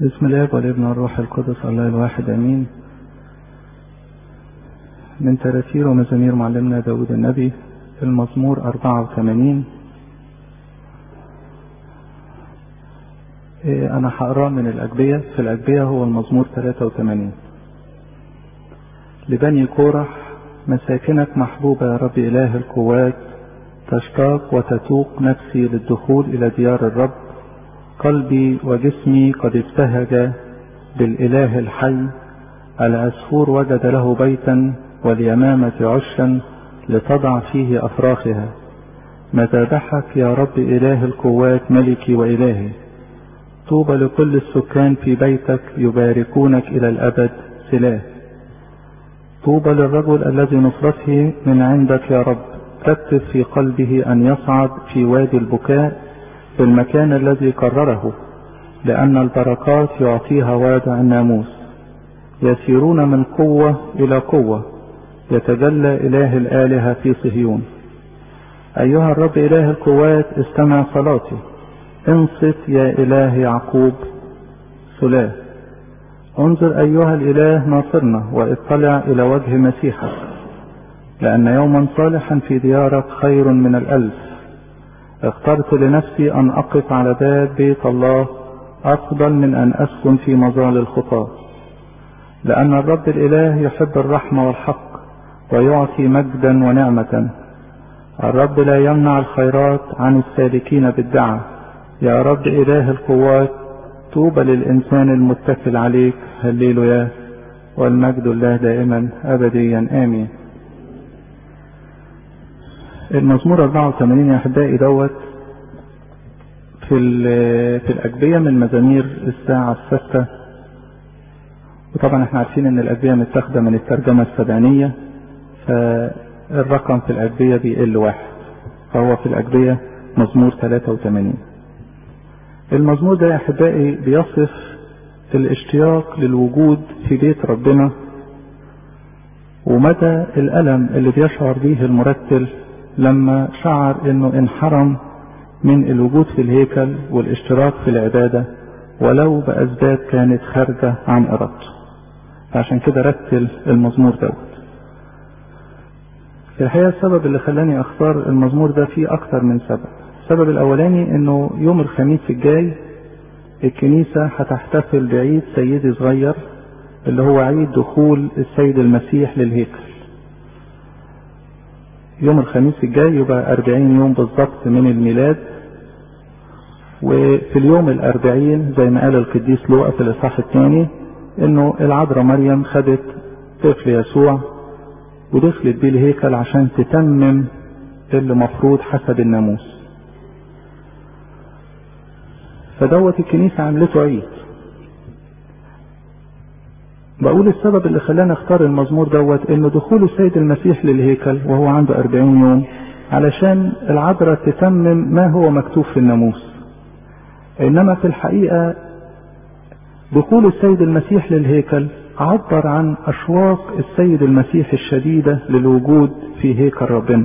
بسم الله والابن والروح القدس الله الواحد امين من تراتير ومزامير معلمنا داود النبي المزمور 84 إيه انا هقراه من الاجبية في الاجبية هو المزمور 83 لبني كورح مساكنك محبوبة يا رب اله القوات تشتاق وتتوق نفسي للدخول الى ديار الرب قلبي وجسمي قد ابتهج بالاله الحي العصفور وجد له بيتا واليمامة عشا لتضع فيه أفراخها مذابحك يا رب إله القوات ملكي وإلهي طوبى لكل السكان في بيتك يباركونك إلى الأبد سلاه طوبى للرجل الذي نصرته من عندك يا رب رتب في قلبه أن يصعد في وادي البكاء في المكان الذي قرره لأن البركات يعطيها وادع الناموس يسيرون من قوة إلى قوة يتجلى إله الآلهة في صهيون أيها الرب إله القوات استمع صلاتي انصت يا إله يعقوب سلاه انظر أيها الإله ناصرنا واطلع إلى وجه مسيحك لأن يوما صالحا في ديارك خير من الألف اخترت لنفسي أن أقف على باب بيت الله أفضل من أن أسكن في مظال الخطاة لأن الرب الإله يحب الرحمة والحق ويعطي مجدا ونعمة الرب لا يمنع الخيرات عن السالكين بالدعاء يا رب إله القوات طوبى للإنسان المتكل عليك هللويا والمجد الله دائما أبديا آمين المزمور 84 يا أحبائي دوت في في الأجبية من مزامير الساعة الستة وطبعا احنا عارفين ان الأجبية متاخدة من الترجمة السبعينية فالرقم في الأجبية بيقل واحد فهو في الأجبية مزمور 83 المزمور ده يا أحبائي بيصف الاشتياق للوجود في بيت ربنا ومدى الألم اللي بيشعر به المرتل لما شعر انه انحرم من الوجود في الهيكل والاشتراك في العبادة ولو بأسباب كانت خارجة عن إرادته عشان كده رتل المزمور دوت في الحقيقة السبب اللي خلاني اختار المزمور ده فيه اكتر من سبب السبب الاولاني انه يوم الخميس الجاي الكنيسة هتحتفل بعيد سيدي صغير اللي هو عيد دخول السيد المسيح للهيكل يوم الخميس الجاي يبقى أربعين يوم بالضبط من الميلاد وفي اليوم الأربعين زي ما قال القديس لوقا في الإصحاح الثاني إنه العذراء مريم خدت طفل يسوع ودخلت بيه الهيكل عشان تتمم اللي مفروض حسب الناموس فدوت الكنيسة عملته عيد بقول السبب اللي خلاني اختار المزمور دوت انه دخول السيد المسيح للهيكل وهو عنده أربعين يوم علشان العذراء تتمم ما هو مكتوب في الناموس انما في الحقيقة دخول السيد المسيح للهيكل عبر عن اشواق السيد المسيح الشديدة للوجود في هيكل ربنا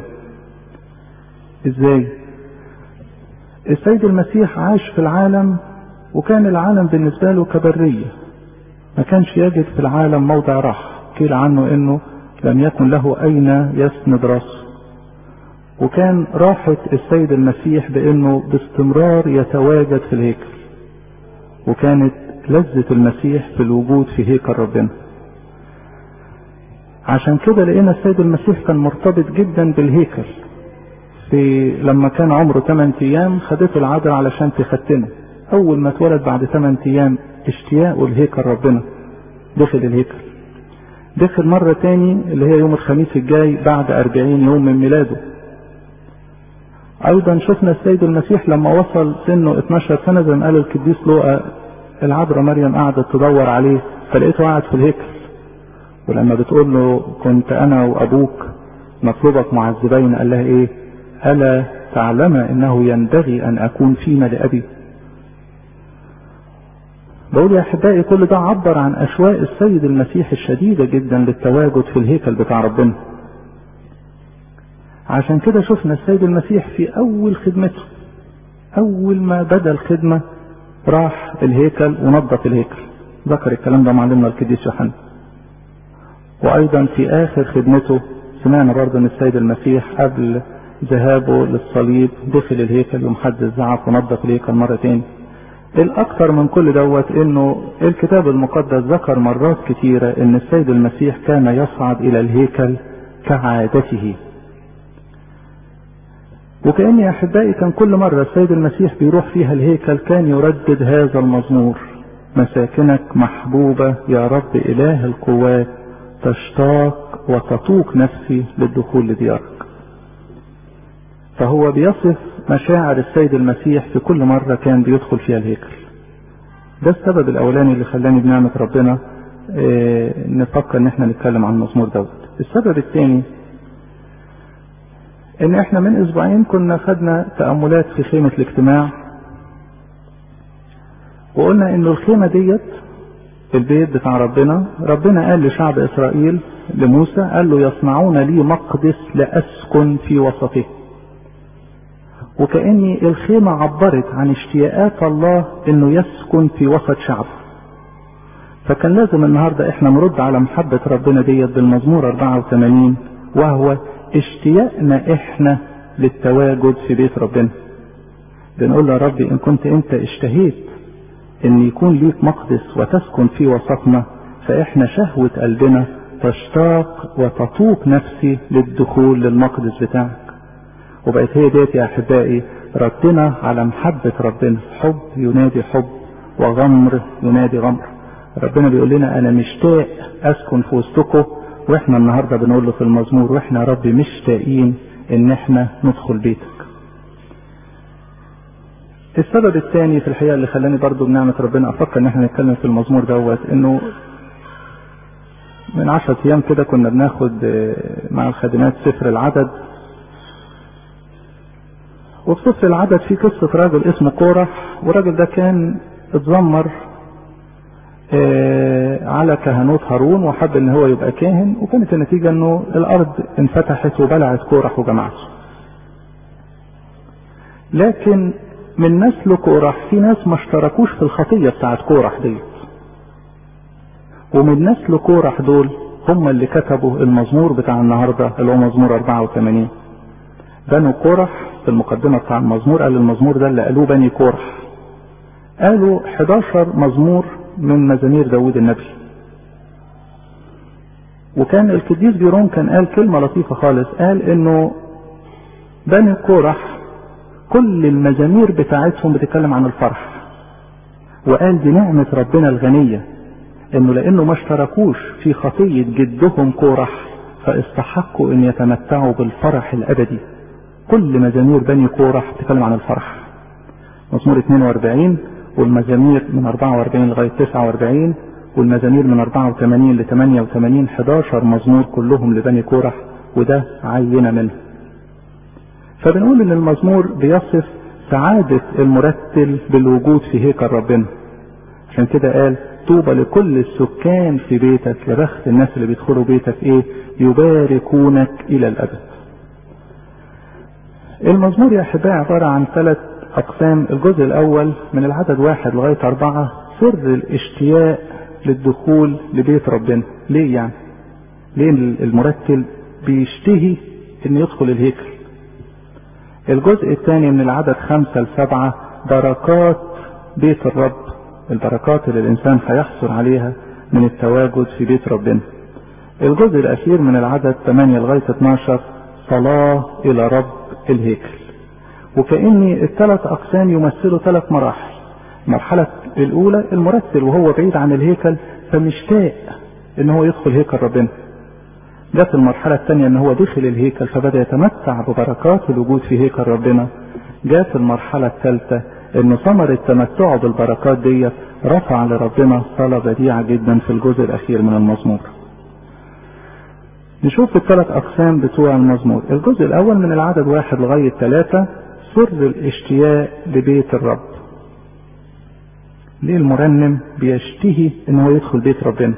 ازاي السيد المسيح عاش في العالم وكان العالم بالنسبة له كبرية ما كانش يجد في العالم موضع راحة قيل عنه انه لم يكن له اين يسند راسه وكان راحة السيد المسيح بانه باستمرار يتواجد في الهيكل وكانت لذة المسيح في الوجود في هيكل ربنا عشان كده لقينا السيد المسيح كان مرتبط جدا بالهيكل في لما كان عمره 8 ايام خدته العذراء علشان تختنه اول ما اتولد بعد 8 ايام اشتياقه لهيكل ربنا دخل الهيكل دخل مرة تاني اللي هي يوم الخميس الجاي بعد أربعين يوم من ميلاده أيضا شفنا السيد المسيح لما وصل سنه 12 سنة زي ما قال القديس لوقا العذراء مريم قعدت تدور عليه فلقيته قاعد في الهيكل ولما بتقول له كنت أنا وأبوك مطلوبك معذبين قال لها إيه؟ ألا تعلم أنه ينبغي أن أكون فيما لأبي بقول يا احبائي كل ده عبر عن اشواق السيد المسيح الشديده جدا للتواجد في الهيكل بتاع ربنا عشان كده شفنا السيد المسيح في اول خدمته اول ما بدا الخدمه راح الهيكل ونظف الهيكل ذكر الكلام ده معلمنا القديس يوحنا وايضا في اخر خدمته سمعنا برضه ان السيد المسيح قبل ذهابه للصليب دخل الهيكل يوم حد الزعف ونظف الهيكل مرة تاني الاكثر من كل دوت انه الكتاب المقدس ذكر مرات كتيرة ان السيد المسيح كان يصعد الى الهيكل كعادته وكأن يا أحبائي كان كل مرة السيد المسيح بيروح فيها الهيكل كان يردد هذا المزمور مساكنك محبوبة يا رب إله القوات تشتاق وتطوق نفسي للدخول لديارك فهو بيصف مشاعر السيد المسيح في كل مرة كان بيدخل فيها الهيكل ده السبب الأولاني اللي خلاني بنعمة ربنا اه نفكر ان احنا نتكلم عن المزمور دوت السبب الثاني ان احنا من اسبوعين كنا خدنا تأملات في خيمة الاجتماع وقلنا ان الخيمة ديت البيت بتاع ربنا ربنا قال لشعب اسرائيل لموسى قال له يصنعون لي مقدس لاسكن في وسطه وكأن الخيمة عبرت عن اشتياقات الله انه يسكن في وسط شعبه فكان لازم النهاردة احنا نرد على محبة ربنا ديت بالمزمور 84 وهو اشتياقنا احنا للتواجد في بيت ربنا بنقول يا ربي ان كنت انت اشتهيت ان يكون ليك مقدس وتسكن في وسطنا فاحنا شهوة قلبنا تشتاق وتطوق نفسي للدخول للمقدس بتاعك وبقت هي ديت يا احبائي ردنا على محبة ربنا حب ينادي حب وغمر ينادي غمر ربنا بيقول لنا انا مشتاق اسكن في وسطكم واحنا النهارده بنقول له في المزمور واحنا يا رب مشتاقين ان احنا ندخل بيتك السبب الثاني في الحقيقه اللي خلاني برضو بنعمه ربنا افكر ان احنا نتكلم في المزمور دوت انه من عشرة ايام كده كنا بناخد مع الخادمات سفر العدد وفي سفر العدد في قصة راجل اسمه كورح والراجل ده كان اتذمر على كهنوت هارون وحب ان هو يبقى كاهن وكانت النتيجة انه الارض انفتحت وبلعت كورح وجماعته لكن من نسل كورح في ناس ما اشتركوش في الخطية بتاعت كورح ديت ومن نسل كورح دول هم اللي كتبوا المزمور بتاع النهاردة اللي هو مزمور 84 بنو كورح في المقدمة بتاع المزمور قال المزمور ده اللي قالوه بني كورح قالوا 11 مزمور من مزامير داود النبي وكان القديس بيرون كان قال كلمة لطيفة خالص قال انه بني كورح كل المزامير بتاعتهم بتتكلم عن الفرح وقال دي نعمة ربنا الغنية انه لانه ما اشتركوش في خطية جدهم كورح فاستحقوا ان يتمتعوا بالفرح الابدي كل مزامير بني كورح بتتكلم عن الفرح مزمور 42 والمزامير من 44 لغاية 49 والمزامير من 84 ل 88 11 مزمور كلهم لبني كورح وده عينة منه فبنقول ان المزمور بيصف سعادة المرتل بالوجود في هيكل ربنا عشان كده قال طوبى لكل السكان في بيتك يا بخت الناس اللي بيدخلوا بيتك ايه يباركونك الى الابد المزمور يا احبائي عبارة عن ثلاث اقسام الجزء الاول من العدد واحد لغاية اربعة سر الاشتياق للدخول لبيت ربنا ليه يعني ليه المرتل بيشتهي ان يدخل الهيكل الجزء الثاني من العدد خمسة لسبعة بركات بيت الرب البركات اللي الانسان هيحصل عليها من التواجد في بيت ربنا الجزء الاخير من العدد 8 لغاية 12 صلاة الى رب الهيكل وكأن الثلاث اقسام يمثلوا ثلاث مراحل المرحلة الاولى المرتل وهو بعيد عن الهيكل فمشتاق ان هو يدخل هيكل ربنا جت المرحلة الثانية ان هو دخل الهيكل فبدأ يتمتع ببركات الوجود في هيكل ربنا جت المرحلة الثالثة ان ثمرة تمتعه بالبركات ديت رفع لربنا صلاة بديعة جدا في الجزء الاخير من المزمور نشوف الثلاث اقسام بتوع المزمور الجزء الاول من العدد واحد لغاية ثلاثة سر الاشتياق لبيت الرب ليه المرنم بيشتهي ان هو يدخل بيت ربنا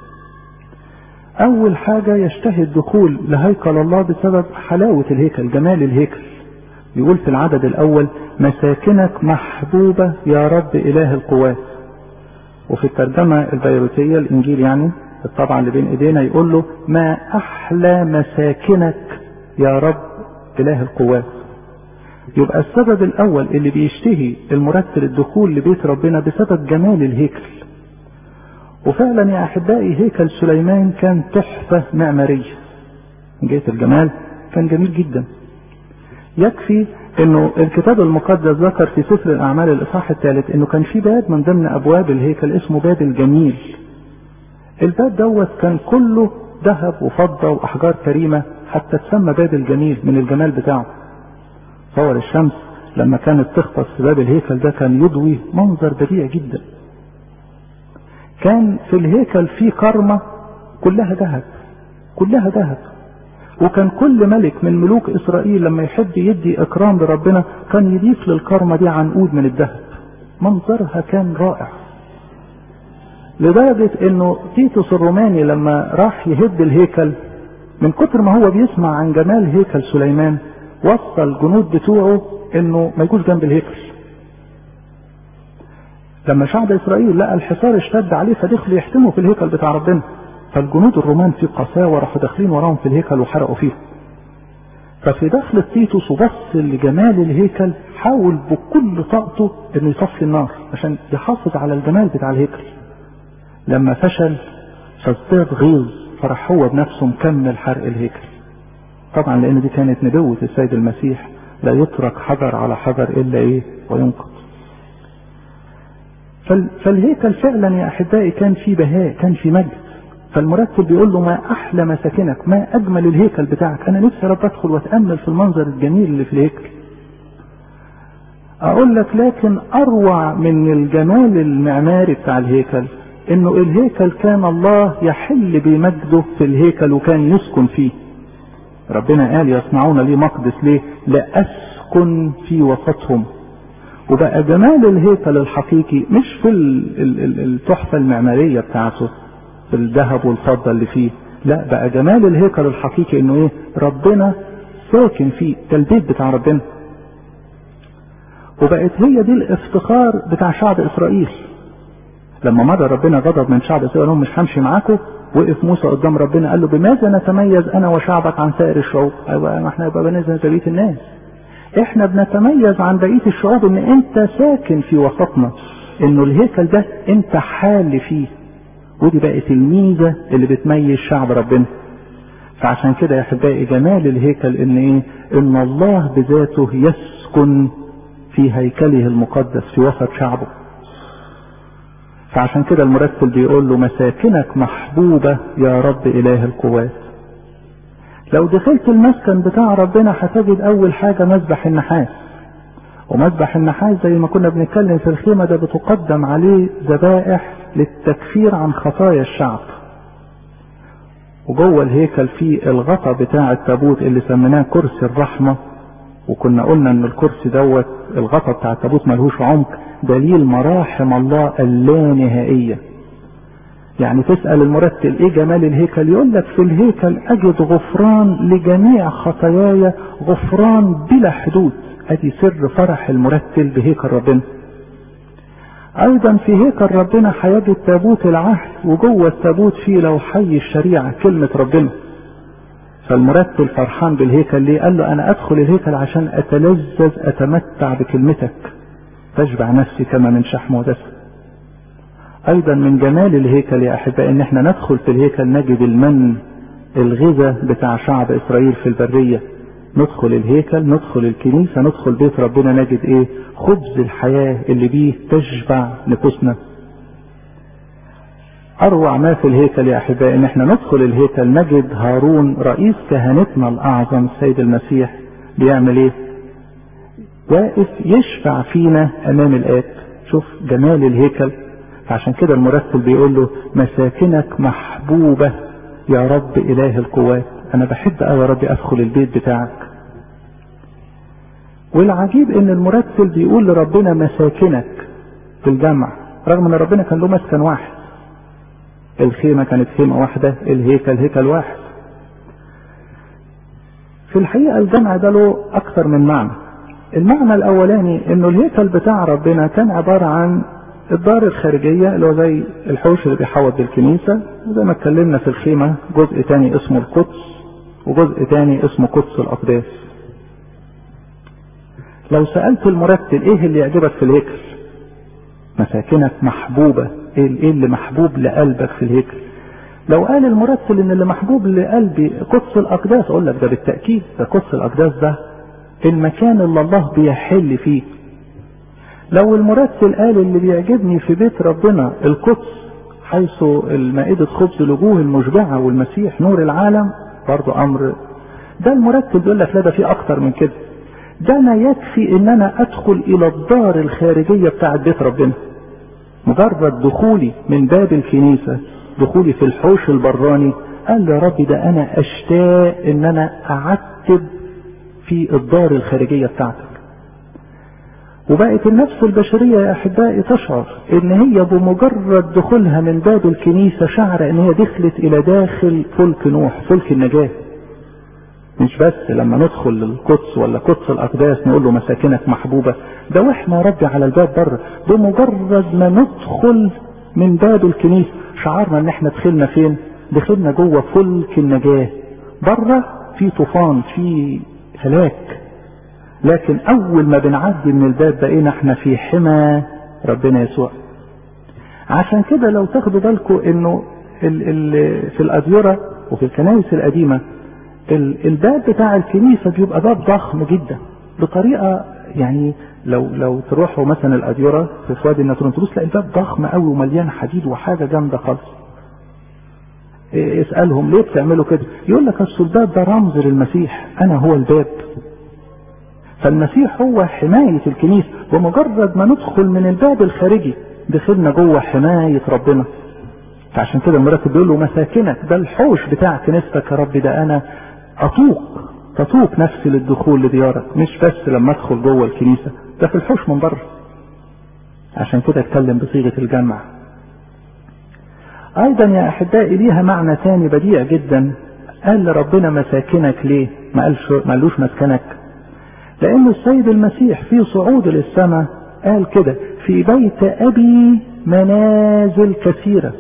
اول حاجة يشتهي الدخول لهيكل الله بسبب حلاوة الهيكل جمال الهيكل يقول في العدد الاول مساكنك محبوبة يا رب اله القوات وفي الترجمة البيروتية الانجيل يعني الطبعة اللي بين ايدينا يقول له ما احلى مساكنك يا رب اله القوات يبقى السبب الاول اللي بيشتهي المرتل الدخول لبيت ربنا بسبب جمال الهيكل وفعلا يا احبائي هيكل سليمان كان تحفة معمارية من جهة الجمال كان جميل جدا يكفي انه الكتاب المقدس ذكر في سفر الاعمال الاصحاح الثالث انه كان في باب من ضمن ابواب الهيكل اسمه باب الجميل الباب دوت كان كله ذهب وفضة واحجار كريمة حتى تسمى باب الجميل من الجمال بتاعه صور الشمس لما كانت تخطف في باب الهيكل ده كان يضوي منظر بديع جدا كان في الهيكل في كرمة كلها ذهب كلها ذهب وكان كل ملك من ملوك اسرائيل لما يحب يدي اكرام لربنا كان يضيف للكرمة دي عنقود من الذهب منظرها كان رائع لدرجة انه تيتوس الروماني لما راح يهد الهيكل من كتر ما هو بيسمع عن جمال هيكل سليمان وصى الجنود بتوعه انه ما يجوش جنب الهيكل لما شعب اسرائيل لقى الحصار اشتد عليه فدخلوا يحتموا في الهيكل بتاع ربنا فالجنود الرومان في قساوة راحوا داخلين وراهم في الهيكل وحرقوا فيه ففي دخل تيتوس وبص لجمال الهيكل حاول بكل طاقته انه يطفي النار عشان يحافظ على الجمال بتاع الهيكل لما فشل فازداد غيظ فراح هو بنفسه مكمل حرق الهيكل طبعا لان دي كانت نبوة السيد المسيح لا يترك حجر على حجر الا ايه وينقض فالهيكل فعلا يا احبائي كان في بهاء كان في مجد فالمرتب بيقول له ما احلى مساكنك ما اجمل الهيكل بتاعك انا نفسي رب ادخل واتامل في المنظر الجميل اللي في الهيكل اقول لك لكن اروع من الجمال المعماري بتاع الهيكل انه الهيكل كان الله يحل بمجده في الهيكل وكان يسكن فيه ربنا قال يصنعون لي مقدس ليه لاسكن في وسطهم وبقى جمال الهيكل الحقيقي مش في التحفة المعمارية بتاعته في الذهب والفضة اللي فيه لا بقى جمال الهيكل الحقيقي انه ايه ربنا ساكن فيه ده البيت بتاع ربنا وبقت هي دي الافتخار بتاع شعب اسرائيل لما مضى ربنا غضب من شعب اسرائيل لهم مش همشي معاكم وقف موسى قدام ربنا قال له بماذا نتميز انا وشعبك عن سائر الشعوب ايوه ما احنا يبقى بنزل زي بقيه الناس احنا بنتميز عن بقيه الشعوب ان انت ساكن في وسطنا انه الهيكل ده انت حال فيه ودي بقت الميزه اللي بتميز شعب ربنا فعشان كده يا احبائي جمال الهيكل ان ايه ان الله بذاته يسكن في هيكله المقدس في وسط شعبه فعشان كده المرتل بيقول له مساكنك محبوبة يا رب إله القوات لو دخلت المسكن بتاع ربنا هتجد أول حاجة مذبح النحاس ومذبح النحاس زي ما كنا بنتكلم في الخيمة ده بتقدم عليه ذبائح للتكفير عن خطايا الشعب وجوه الهيكل في الغطا بتاع التابوت اللي سميناه كرسي الرحمة وكنا قلنا ان الكرسي دوت الغطا بتاع التابوت ملهوش عمق دليل مراحم الله اللانهائية يعني تسأل المرتل ايه جمال الهيكل يقول لك في الهيكل اجد غفران لجميع خطاياي غفران بلا حدود ادي سر فرح المرتل بهيكل ربنا ايضا في هيكل ربنا هيجد تابوت العهد وجوه التابوت فيه لو حي الشريعة كلمة ربنا فالمرتل فرحان بالهيكل ليه قال له انا ادخل الهيكل عشان اتلذذ اتمتع بكلمتك تشبع نفسي كما من شحم ودسم ايضا من جمال الهيكل يا احبائي ان احنا ندخل في الهيكل نجد المن الغذاء بتاع شعب اسرائيل في البرية ندخل الهيكل ندخل الكنيسة ندخل بيت ربنا نجد ايه خبز الحياة اللي بيه تشبع نفوسنا اروع ما في الهيكل يا احبائي ان احنا ندخل الهيكل نجد هارون رئيس كهنتنا الاعظم السيد المسيح بيعمل ايه واقف يشفع فينا امام الاب شوف جمال الهيكل عشان كده المرتل بيقول له مساكنك محبوبة يا رب اله القوات انا بحب قوي يا رب ادخل البيت بتاعك والعجيب ان المرتل بيقول لربنا مساكنك في الجمع رغم ان ربنا كان له مسكن واحد الخيمة كانت خيمة واحدة الهيكل هيكل واحد في الحقيقة الجمع ده له أكثر من معنى المعنى الاولاني انه الهيكل بتاع ربنا كان عبارة عن الدار الخارجية اللي هو زي الحوش اللي بيحوط بالكنيسة وزي ما اتكلمنا في الخيمة جزء تاني اسمه القدس وجزء تاني اسمه قدس الأقداس لو سألت المرتل ايه اللي يعجبك في الهيكل مساكنك محبوبة ايه اللي محبوب لقلبك في الهيكل لو قال المرتل ان اللي محبوب لقلبي قدس الأقداس اقول لك ده بالتأكيد ده قدس الأقداس ده المكان اللي الله بيحل فيه لو المرتل قال اللي بيعجبني في بيت ربنا القدس حيث المائدة خبز الوجوه المشبعة والمسيح نور العالم برضو أمر ده المرتل بيقول لك لا ده في أكتر من كده ده أنا يكفي إن أنا أدخل إلى الدار الخارجية بتاعة بيت ربنا مجرد دخولي من باب الكنيسة دخولي في الحوش البراني قال له يا رب ده أنا أشتاق إن أنا أعتب في الدار الخارجية بتاعتك وبقت النفس البشرية يا أحبائي تشعر إن هي بمجرد دخولها من باب الكنيسة شعر إن هي دخلت إلى داخل فلك نوح فلك النجاة مش بس لما ندخل القدس ولا قدس الأقداس نقول له مساكنك محبوبة ده وإحنا يا ربي على الباب بره بمجرد ما ندخل من باب الكنيسة شعرنا إن إحنا دخلنا فين؟ دخلنا جوه فلك النجاة بره في طوفان في هلاك لكن اول ما بنعدي من الباب بقينا احنا في حمى ربنا يسوع عشان كده لو تاخدوا بالكم انه ال ال في الاديرة وفي الكنائس القديمة ال الباب بتاع الكنيسة بيبقى باب ضخم جدا بطريقة يعني لو لو تروحوا مثلا الاديرة في وادي النطرون تبص تلاقي الباب ضخم قوي ومليان حديد وحاجة جامدة خالص اسألهم ليه بتعملوا كده يقول لك اصل الباب ده رمز للمسيح انا هو الباب فالمسيح هو حماية الكنيسة بمجرد ما ندخل من الباب الخارجي دخلنا جوه حماية ربنا فعشان كده المرتب بيقول له مساكنك ده الحوش بتاع كنيستك يا رب ده انا اطوق تطوق نفسي للدخول لديارك مش بس لما ادخل جوه الكنيسة ده في الحوش من بره عشان كده اتكلم بصيغة الجمع ايضا يا احبائي ليها معنى تاني بديع جدا قال لربنا مساكنك ليه ما قالش ما قالوش مسكنك لأن السيد المسيح في صعود للسماء قال كده في بيت أبي منازل كثيرة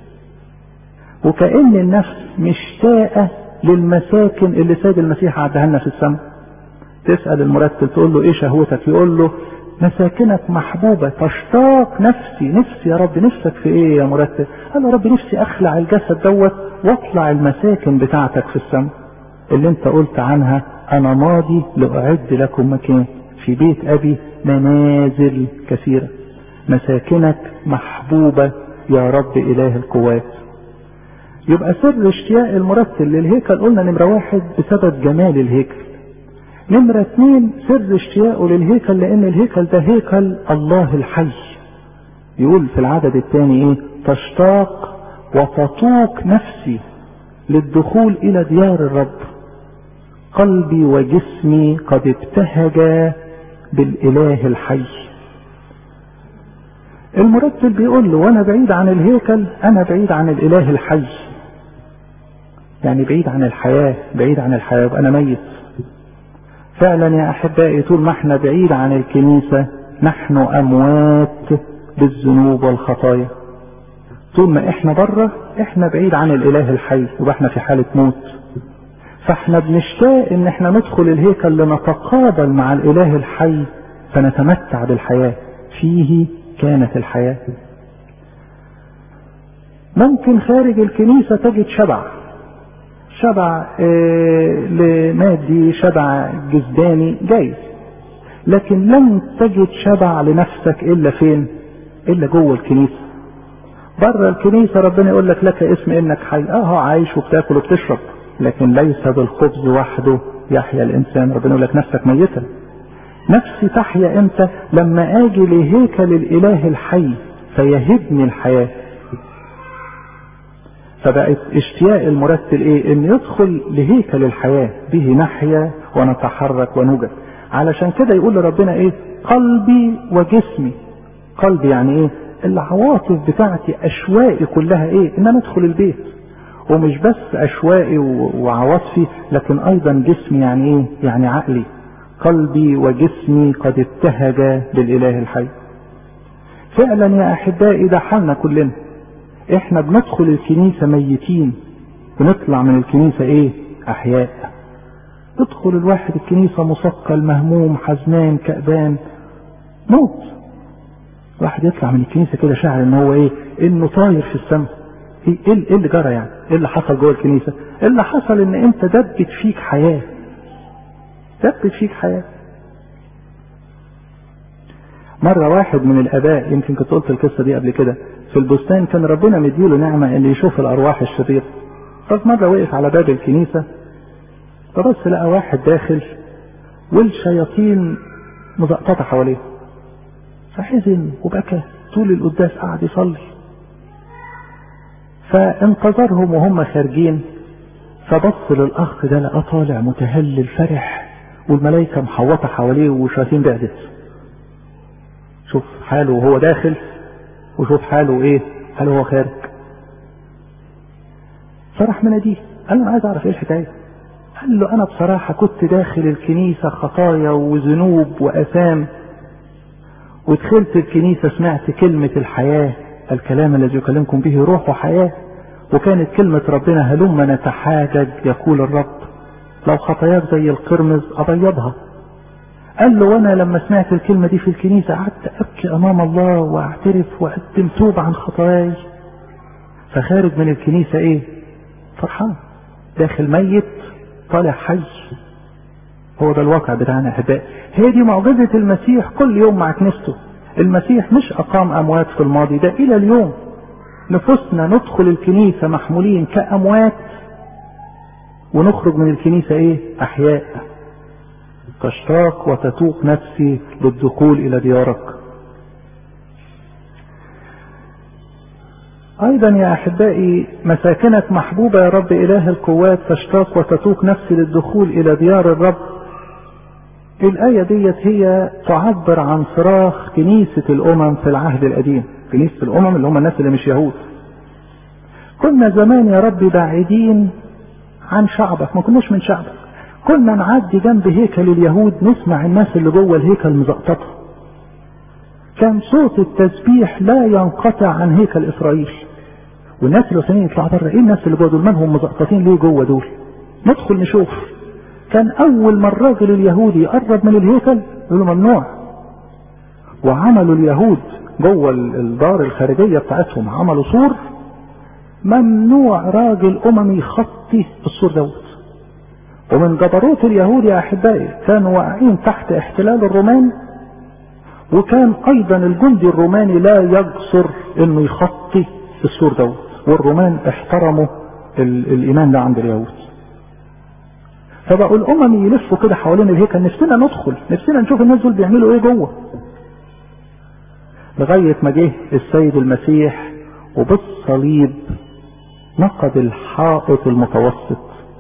وكأن النفس مشتاقة للمساكن اللي سيد المسيح عدها لنا في السماء تسأل المرتل تقول له ايه شهوتك يقول له مساكنك محبوبة تشتاق نفسي نفسي يا رب نفسك في ايه يا مرتل قال له يا رب نفسي اخلع الجسد دوت واطلع المساكن بتاعتك في السماء اللي انت قلت عنها انا ماضي لاعد لكم مكان في بيت ابي منازل كثيرة مساكنك محبوبة يا رب اله القوات يبقى سر اشتياق المرتل للهيكل قلنا نمرة واحد بسبب جمال الهيكل نمرة اتنين سر اشتياقه للهيكل لان الهيكل ده هيكل الله الحي يقول في العدد الثاني ايه تشتاق وتطوق نفسي للدخول الى ديار الرب قلبي وجسمي قد ابتهج بالاله الحي المرتل بيقول له وانا بعيد عن الهيكل انا بعيد عن الاله الحي يعني بعيد عن الحياة بعيد عن الحياة يبقى انا ميت فعلا يا احبائي طول ما احنا بعيد عن الكنيسة نحن اموات بالذنوب والخطايا طول ما احنا بره احنا بعيد عن الاله الحي يبقى احنا في حالة موت فاحنا بنشتاق ان احنا ندخل الهيكل لنتقابل مع الاله الحي فنتمتع بالحياة فيه كانت الحياة ممكن خارج الكنيسة تجد شبع شبع اه لمادي شبع جسداني جايز لكن لن تجد شبع لنفسك الا فين الا جوه الكنيسة بره الكنيسة ربنا يقول لك لك اسم انك حي اه عايش وبتاكل وبتشرب لكن ليس بالخبز وحده يحيا الانسان ربنا يقول لك نفسك ميتة نفسي تحيا امتى لما اجي لهيكل الاله الحي فيهبني الحياة فبقت اشتياق المرتل ايه ان يدخل لهيكل الحياة به نحيا ونتحرك ونوجد علشان كده يقول لربنا ايه قلبي وجسمي قلبي يعني ايه العواطف بتاعتي اشوائي كلها ايه ان انا ادخل البيت ومش بس اشوائي وعواطفي لكن ايضا جسمي يعني ايه يعني عقلي قلبي وجسمي قد ابتهج بالإله الحي فعلا يا أحبائي ده حالنا كلنا احنا بندخل الكنيسة ميتين ونطلع من الكنيسة ايه احياء يدخل الواحد الكنيسة مثقل مهموم حزنان كأبان موت واحد يطلع من الكنيسة كده شاعر ان هو ايه انه طاير في السماء ايه ايه اللي جرى يعني ايه اللي حصل جوه الكنيسة اللي حصل ان انت دبت فيك حياة دبت فيك حياة مرة واحد من الآباء يمكن كنت قلت القصة دي قبل كده في البستان كان ربنا مديله نعمة إن يشوف الأرواح الشريرة. ففي مرة وقف على باب الكنيسة فبص لقى واحد داخل والشياطين مزقططة حواليه. فحزن وبكى طول القداس قعد يصلي. فانتظرهم وهم خارجين فبص للأخ ده لقى طالع متهلل فرح والملائكة محوطة حواليه والشياطين بعدت. شوف حاله وهو داخل وشوف حاله ايه هل هو خارج فرح مناديه قال له انا عايز اعرف ايه الحكايه قال له انا بصراحه كنت داخل الكنيسه خطايا وذنوب واثام ودخلت الكنيسه سمعت كلمه الحياه الكلام الذي يكلمكم به روح وحياه وكانت كلمه ربنا هلم نتحاجج يقول الرب لو خطاياك زي القرمز ابيضها قال له وانا لما سمعت الكلمه دي في الكنيسه قعدت ابكي امام الله واعترف واقدم توب عن خطاياي فخارج من الكنيسه ايه فرحان داخل ميت طالع حي هو ده الواقع بتاعنا احبائي هي دي معجزه المسيح كل يوم مع كنيسته المسيح مش اقام اموات في الماضي ده الى اليوم نفوسنا ندخل الكنيسه محمولين كاموات ونخرج من الكنيسه ايه احياء تشتاق وتتوق نفسي للدخول الى ديارك ايضا يا احبائي مساكنك محبوبة يا رب اله القوات تشتاق وتتوق نفسي للدخول الى ديار الرب الآية ديت هي تعبر عن صراخ كنيسة الأمم في العهد القديم كنيسة الأمم اللي هم الناس اللي مش يهود كنا زمان يا رب بعيدين عن شعبك ما كناش من شعبك كنا نعدي جنب هيكل اليهود نسمع الناس اللي جوه الهيكل مزقططه كان صوت التسبيح لا ينقطع عن هيكل اسرائيل والناس الوثنيين يطلعوا بره ايه الناس اللي جوه دول مالهم مزقططين ليه جوه دول ندخل نشوف كان اول ما الراجل اليهودي يقرب من الهيكل يقولوا ممنوع وعملوا اليهود جوه الدار الخارجيه بتاعتهم عملوا سور ممنوع راجل اممي يخطي السور دوت ومن جبروت اليهود يا احبائي كانوا واقعين تحت احتلال الرومان وكان ايضا الجندي الروماني لا يجسر انه يخطي السور دوت والرومان احترموا الايمان ده عند اليهود فبقوا الامم يلفوا كده حوالين الهيكل نفسنا ندخل نفسنا نشوف الناس دول بيعملوا ايه جوه لغايه ما جه السيد المسيح وبالصليب نقض الحائط المتوسط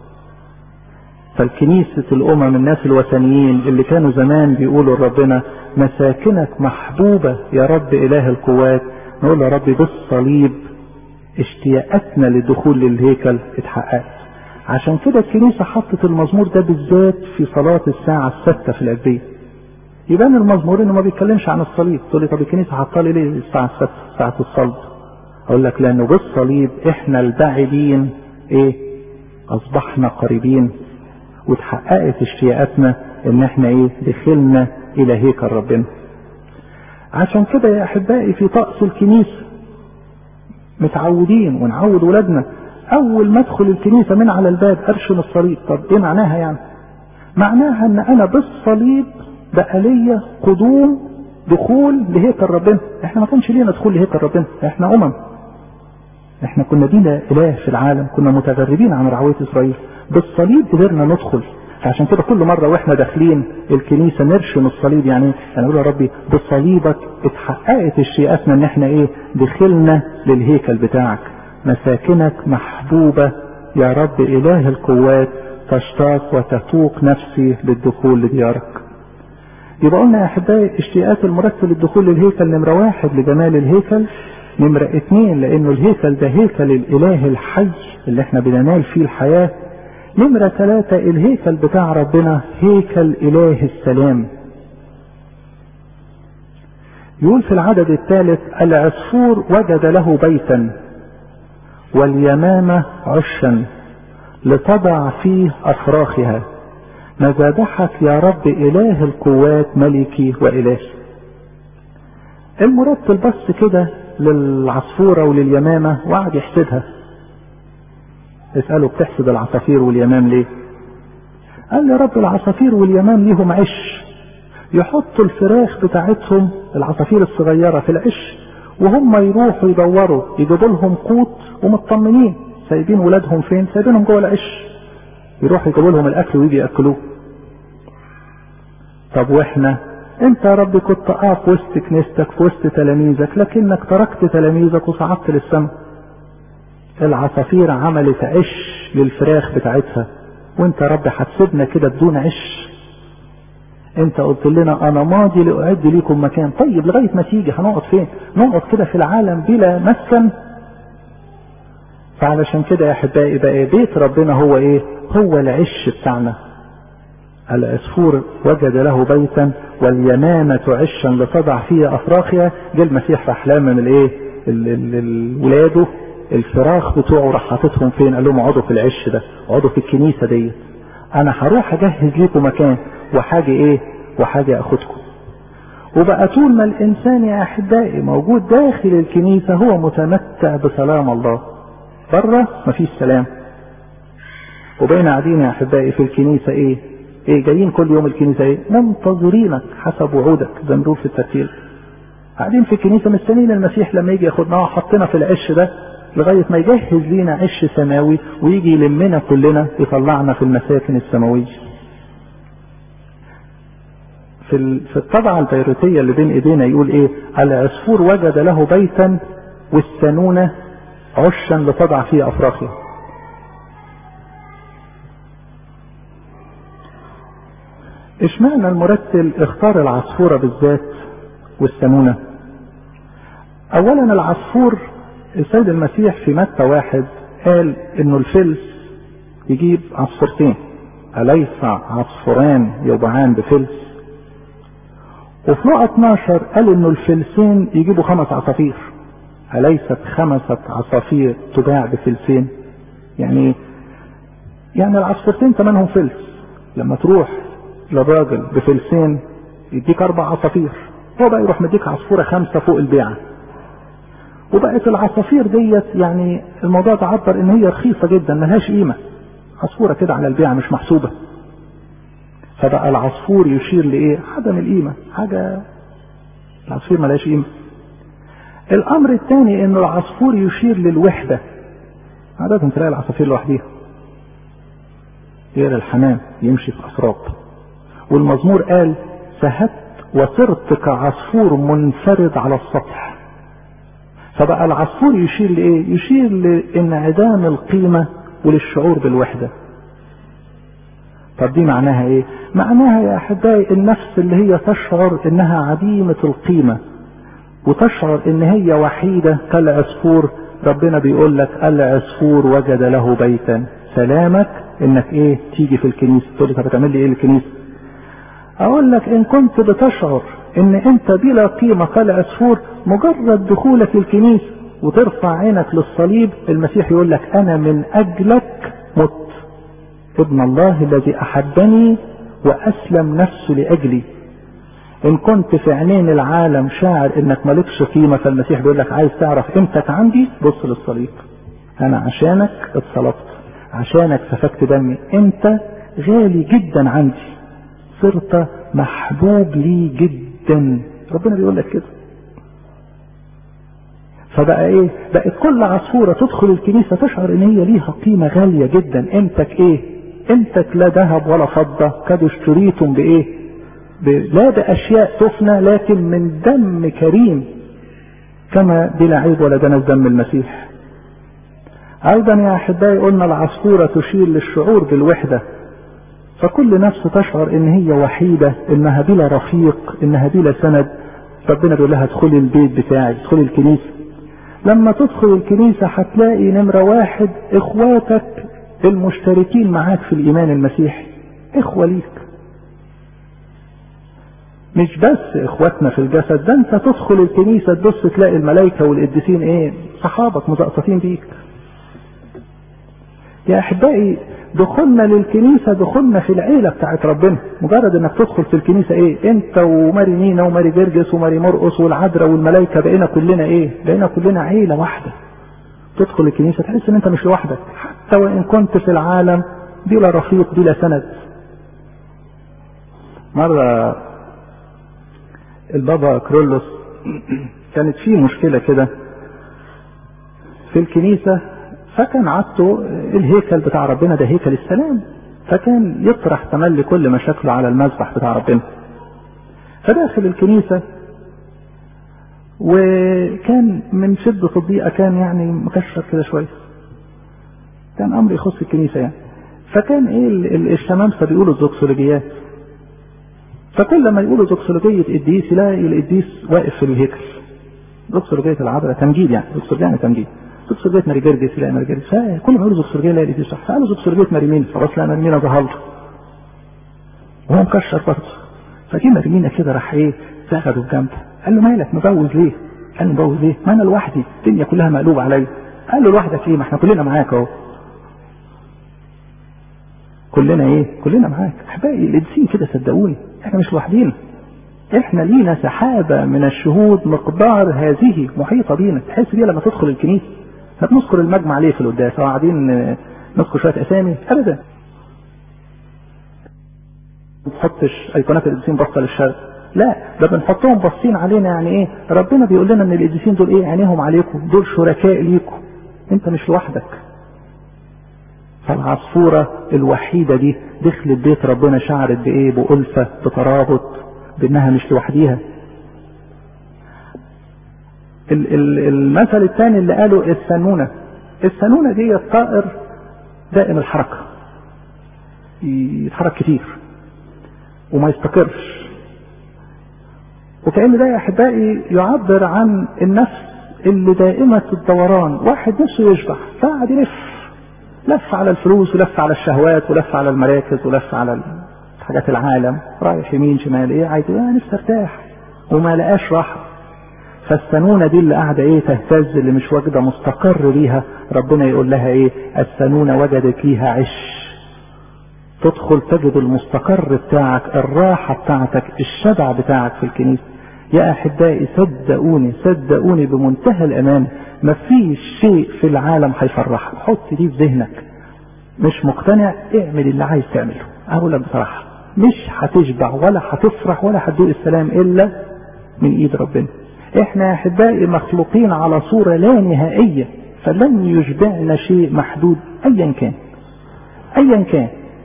فالكنيسة الأمم الناس الوثنيين اللي كانوا زمان بيقولوا لربنا مساكنك محبوبة يا رب إله القوات نقول يا رب بالصليب اشتياقاتنا للدخول للهيكل اتحققت عشان كده الكنيسة حطت المزمور ده بالذات في صلاة الساعة الستة في الأجبية يبان المزمور انه ما بيتكلمش عن الصليب تقول لي طب الكنيسة حاطه لي ليه الساعة الستة ساعة الصلب اقول لك لانه بالصليب احنا البعيدين ايه اصبحنا قريبين وتحققت اشتياقاتنا ان احنا ايه دخلنا الى هيكل ربنا عشان كده يا احبائي في طقس الكنيسة متعودين ونعود ولادنا اول ما ادخل الكنيسة من على الباب ارشم الصليب طب ايه معناها يعني معناها ان انا بالصليب بقى ليا قدوم دخول لهيكل ربنا احنا ما كانش لينا دخول لهيكل ربنا احنا امم احنا كنا دينا اله في العالم كنا متغربين عن رعوية اسرائيل بالصليب قدرنا ندخل عشان كده كل مرة واحنا داخلين الكنيسة نرشم الصليب يعني انا اقول يا ربي بصليبك اتحققت اشتياقاتنا ان احنا ايه دخلنا للهيكل بتاعك مساكنك محبوبة يا رب اله القوات تشتاق وتتوق نفسي للدخول لديارك يبقى قلنا يا احبائي اشتياقات المرتب للدخول للهيكل نمرة واحد لجمال الهيكل نمرة اتنين لانه الهيكل ده هيكل الاله الحي اللي احنا بننال فيه الحياة نمرة ثلاثة الهيكل بتاع ربنا هيكل إله السلام يقول في العدد الثالث العصفور وجد له بيتا واليمامة عشا لتضع فيه أفراخها مذابحك يا رب إله القوات ملكي وإلهي المرتل بص كده للعصفورة ولليمامة وقعد يحسدها اسأله بتحسد العصافير واليمام ليه قال لي رب العصافير واليمام ليهم عش يحطوا الفراخ بتاعتهم العصافير الصغيرة في العش وهم يروحوا يدوروا يجيبوا لهم قوت ومطمنين سايبين ولادهم فين سايبينهم جوه العش يروحوا يجيبوا لهم الاكل ويجي ياكلوه طب واحنا انت يا رب كنت اه في وسط كنيستك في وسط تلاميذك لكنك تركت تلاميذك وصعدت للسماء العصافير عملت عش للفراخ بتاعتها وانت يا رب هتسيبنا كده بدون عش انت قلت لنا انا ماضي لاعد ليكم مكان طيب لغايه ما تيجي هنقعد فين نقعد كده في العالم بلا مسكن فعلشان كده يا احبائي بقى بيت ربنا هو ايه هو العش بتاعنا العصفور وجد له بيتا واليمامة عشا لتضع فيه افراخها جه المسيح راح لامم الايه ولاده الفراخ بتوعه راح حاططهم فين قال لهم اقعدوا في العش ده اقعدوا في الكنيسه ديت انا هروح اجهز لكم مكان وحاجه ايه وحاجه اخدكم وبقى طول ما الانسان يا احبائي موجود داخل الكنيسه هو متمتع بسلام الله بره مفيش سلام وبين قاعدين يا احبائي في الكنيسه ايه ايه جايين كل يوم الكنيسه ايه منتظرينك حسب وعودك زي ما في الترتيل قاعدين في الكنيسه مستنيين المسيح لما يجي ياخدنا وحطنا في العش ده لغايه ما يجهز لينا عش سماوي ويجي يلمنا كلنا يطلعنا في المساكن السماويه في في الطبعة البيروتية اللي بين ايدينا يقول ايه العصفور وجد له بيتا والسنونة عشا لتضع فيه افراخها اشمعنى المرتل اختار العصفورة بالذات والسنونة اولا العصفور السيد المسيح في متى واحد قال انه الفلس يجيب عصفورتين أليس عصفوران يوضعان بفلس وفي نقطة 12 قال انه الفلسين يجيبوا خمس عصافير أليست خمسة عصافير تباع بفلسين يعني يعني العصفورتين ثمنهم فلس لما تروح للراجل بفلسين يديك أربع عصافير هو بقى يروح مديك عصفورة خمسة فوق البيعة وبقت العصافير ديت يعني الموضوع ده عبر ان هي رخيصة جدا ملهاش قيمة عصفورة كده على البيعة مش محسوبة فبقى العصفور يشير لايه عدم القيمة حاجة العصفور ملهاش قيمة الامر الثاني ان العصفور يشير للوحدة عادة تلاقي العصافير لوحديها غير الحمام يمشي في اسراب والمزمور قال سهدت وصرت كعصفور منفرد على السطح فبقى العصفور يشير لايه يشير لانعدام القيمة وللشعور بالوحدة طب دي معناها ايه معناها يا احبائي النفس اللي هي تشعر انها عديمة القيمة وتشعر ان هي وحيدة كالعصفور ربنا بيقول لك العصفور وجد له بيتا سلامك انك ايه تيجي في الكنيسة تقول لي طب بتعمل لي ايه الكنيسة اقول لك ان كنت بتشعر ان انت بلا قيمة كالعصفور مجرد دخولك الكنيسة وترفع عينك للصليب المسيح يقول لك انا من اجلك مت ابن الله الذي احبني واسلم نفسه لاجلي ان كنت في عينين العالم شاعر انك مالكش قيمة فالمسيح بيقول لك عايز تعرف قيمتك عندي بص للصليب انا عشانك اتصلبت عشانك سفكت دمي انت غالي جدا عندي صرت محبوب لي جدا ربنا بيقول لك كده فبقى ايه بقت كل عصفورة تدخل الكنيسة تشعر ان هي ليها قيمة غالية جدا قيمتك ايه قيمتك لا ذهب ولا فضة قد اشتريتم بايه ب... لا باشياء تفنى لكن من دم كريم كما بلا عيب ولا دنس دم المسيح ايضا يا احبائي قلنا العصفورة تشير للشعور بالوحدة فكل نفس تشعر ان هي وحيدة انها بلا رفيق انها بلا سند ربنا بيقول لها ادخلي البيت بتاعي ادخلي الكنيسة لما تدخل الكنيسة هتلاقي نمرة واحد اخواتك المشتركين معاك في الإيمان المسيحي إخوة ليك مش بس إخواتنا في الجسد ده أنت تدخل الكنيسة تبص تلاقي الملائكة والقديسين إيه صحابك مزقططين بيك يا أحبائي دخولنا للكنيسة دخولنا في العيلة بتاعت ربنا مجرد انك تدخل في الكنيسة ايه انت وماري نينا وماري جرجس وماري مرقس والعذراء والملائكة بقينا كلنا ايه بقينا كلنا عيلة واحدة تدخل الكنيسة تحس ان انت مش لوحدك حتى وان كنت في العالم بلا رفيق بلا سند مرة البابا كرولوس كانت فيه مشكلة كده في الكنيسة فكان عادته الهيكل بتاع ربنا ده هيكل السلام فكان يطرح تملي كل مشاكله على المذبح بتاع ربنا فداخل الكنيسة وكان من شدة الضيقة كان يعني مكشر كده شوية كان أمر يخص الكنيسة يعني فكان ايه الشمامسة بيقولوا الزوكسولوجيات فكل ما يقولوا زوكسولوجية قديس يلاقي القديس واقف في الهيكل زوكسولوجية العذراء تمجيد يعني زوكسولوجية يعني تمجيد زوكسولوجية ماري جرجس يلاقي ماري جرجس فكل ما يقولوا زوكسولوجية يلاقي القديس صح فقالوا زوكسولوجية ماري مين خلاص لا ماري مينا ظهر له وهو مكشر برضه فجه ماري مينا كده راح ايه زغده بجنبه قال له مالك مبوز ليه؟ قال له مبوز ليه؟ ما انا لوحدي الدنيا كلها مقلوبة عليا قال له لوحدك ايه ما احنا كلنا معاك اهو كلنا ايه كلنا معاك احبائي القديسين كده صدقوني احنا مش لوحدينا احنا لينا سحابة من الشهود مقدار هذه محيطة بينا تحس بيها لما تدخل الكنيسة احنا بنذكر المجمع ليه في القداس قاعدين نذكر شوية اسامي ابدا ما بنحطش ايقونات القديسين باصة للشرق لا ده بنحطهم باصين علينا يعني ايه ربنا بيقول لنا ان القديسين دول ايه عينيهم عليكم دول شركاء ليكم انت مش لوحدك فالعصفورة الوحيدة دي دخلت بيت ربنا شعرت بإيه بألفة بترابط بأنها مش لوحديها المثل الثاني اللي قاله السنونة السنونة دي الطائر دائم الحركة يتحرك كتير وما يستقرش وكأن ده يا أحبائي يعبر عن النفس اللي دائمة الدوران واحد نفسه يشبع فقعد يلف لف على الفلوس ولف على الشهوات ولف على المراكز ولف على حاجات العالم رايح يمين شمال ايه عايز ايه نفسي ارتاح وما لقاش راحه فالسنونه دي اللي قاعده ايه تهتز اللي مش واجده مستقر ليها ربنا يقول لها ايه السنونه وجدت ليها عش تدخل تجد المستقر بتاعك الراحه بتاعتك الشبع بتاعك في الكنيسه يا احبائي صدقوني صدقوني بمنتهى الامان مفيش شيء في العالم هيفرحك حط دي في ذهنك مش مقتنع اعمل اللي عايز تعمله اقول لك بصراحه مش هتشبع ولا هتفرح ولا هتدوق السلام الا من ايد ربنا احنا يا احبائي مخلوقين على صوره لا نهائيه فلن يشبعنا شيء محدود ايا كان ايا كان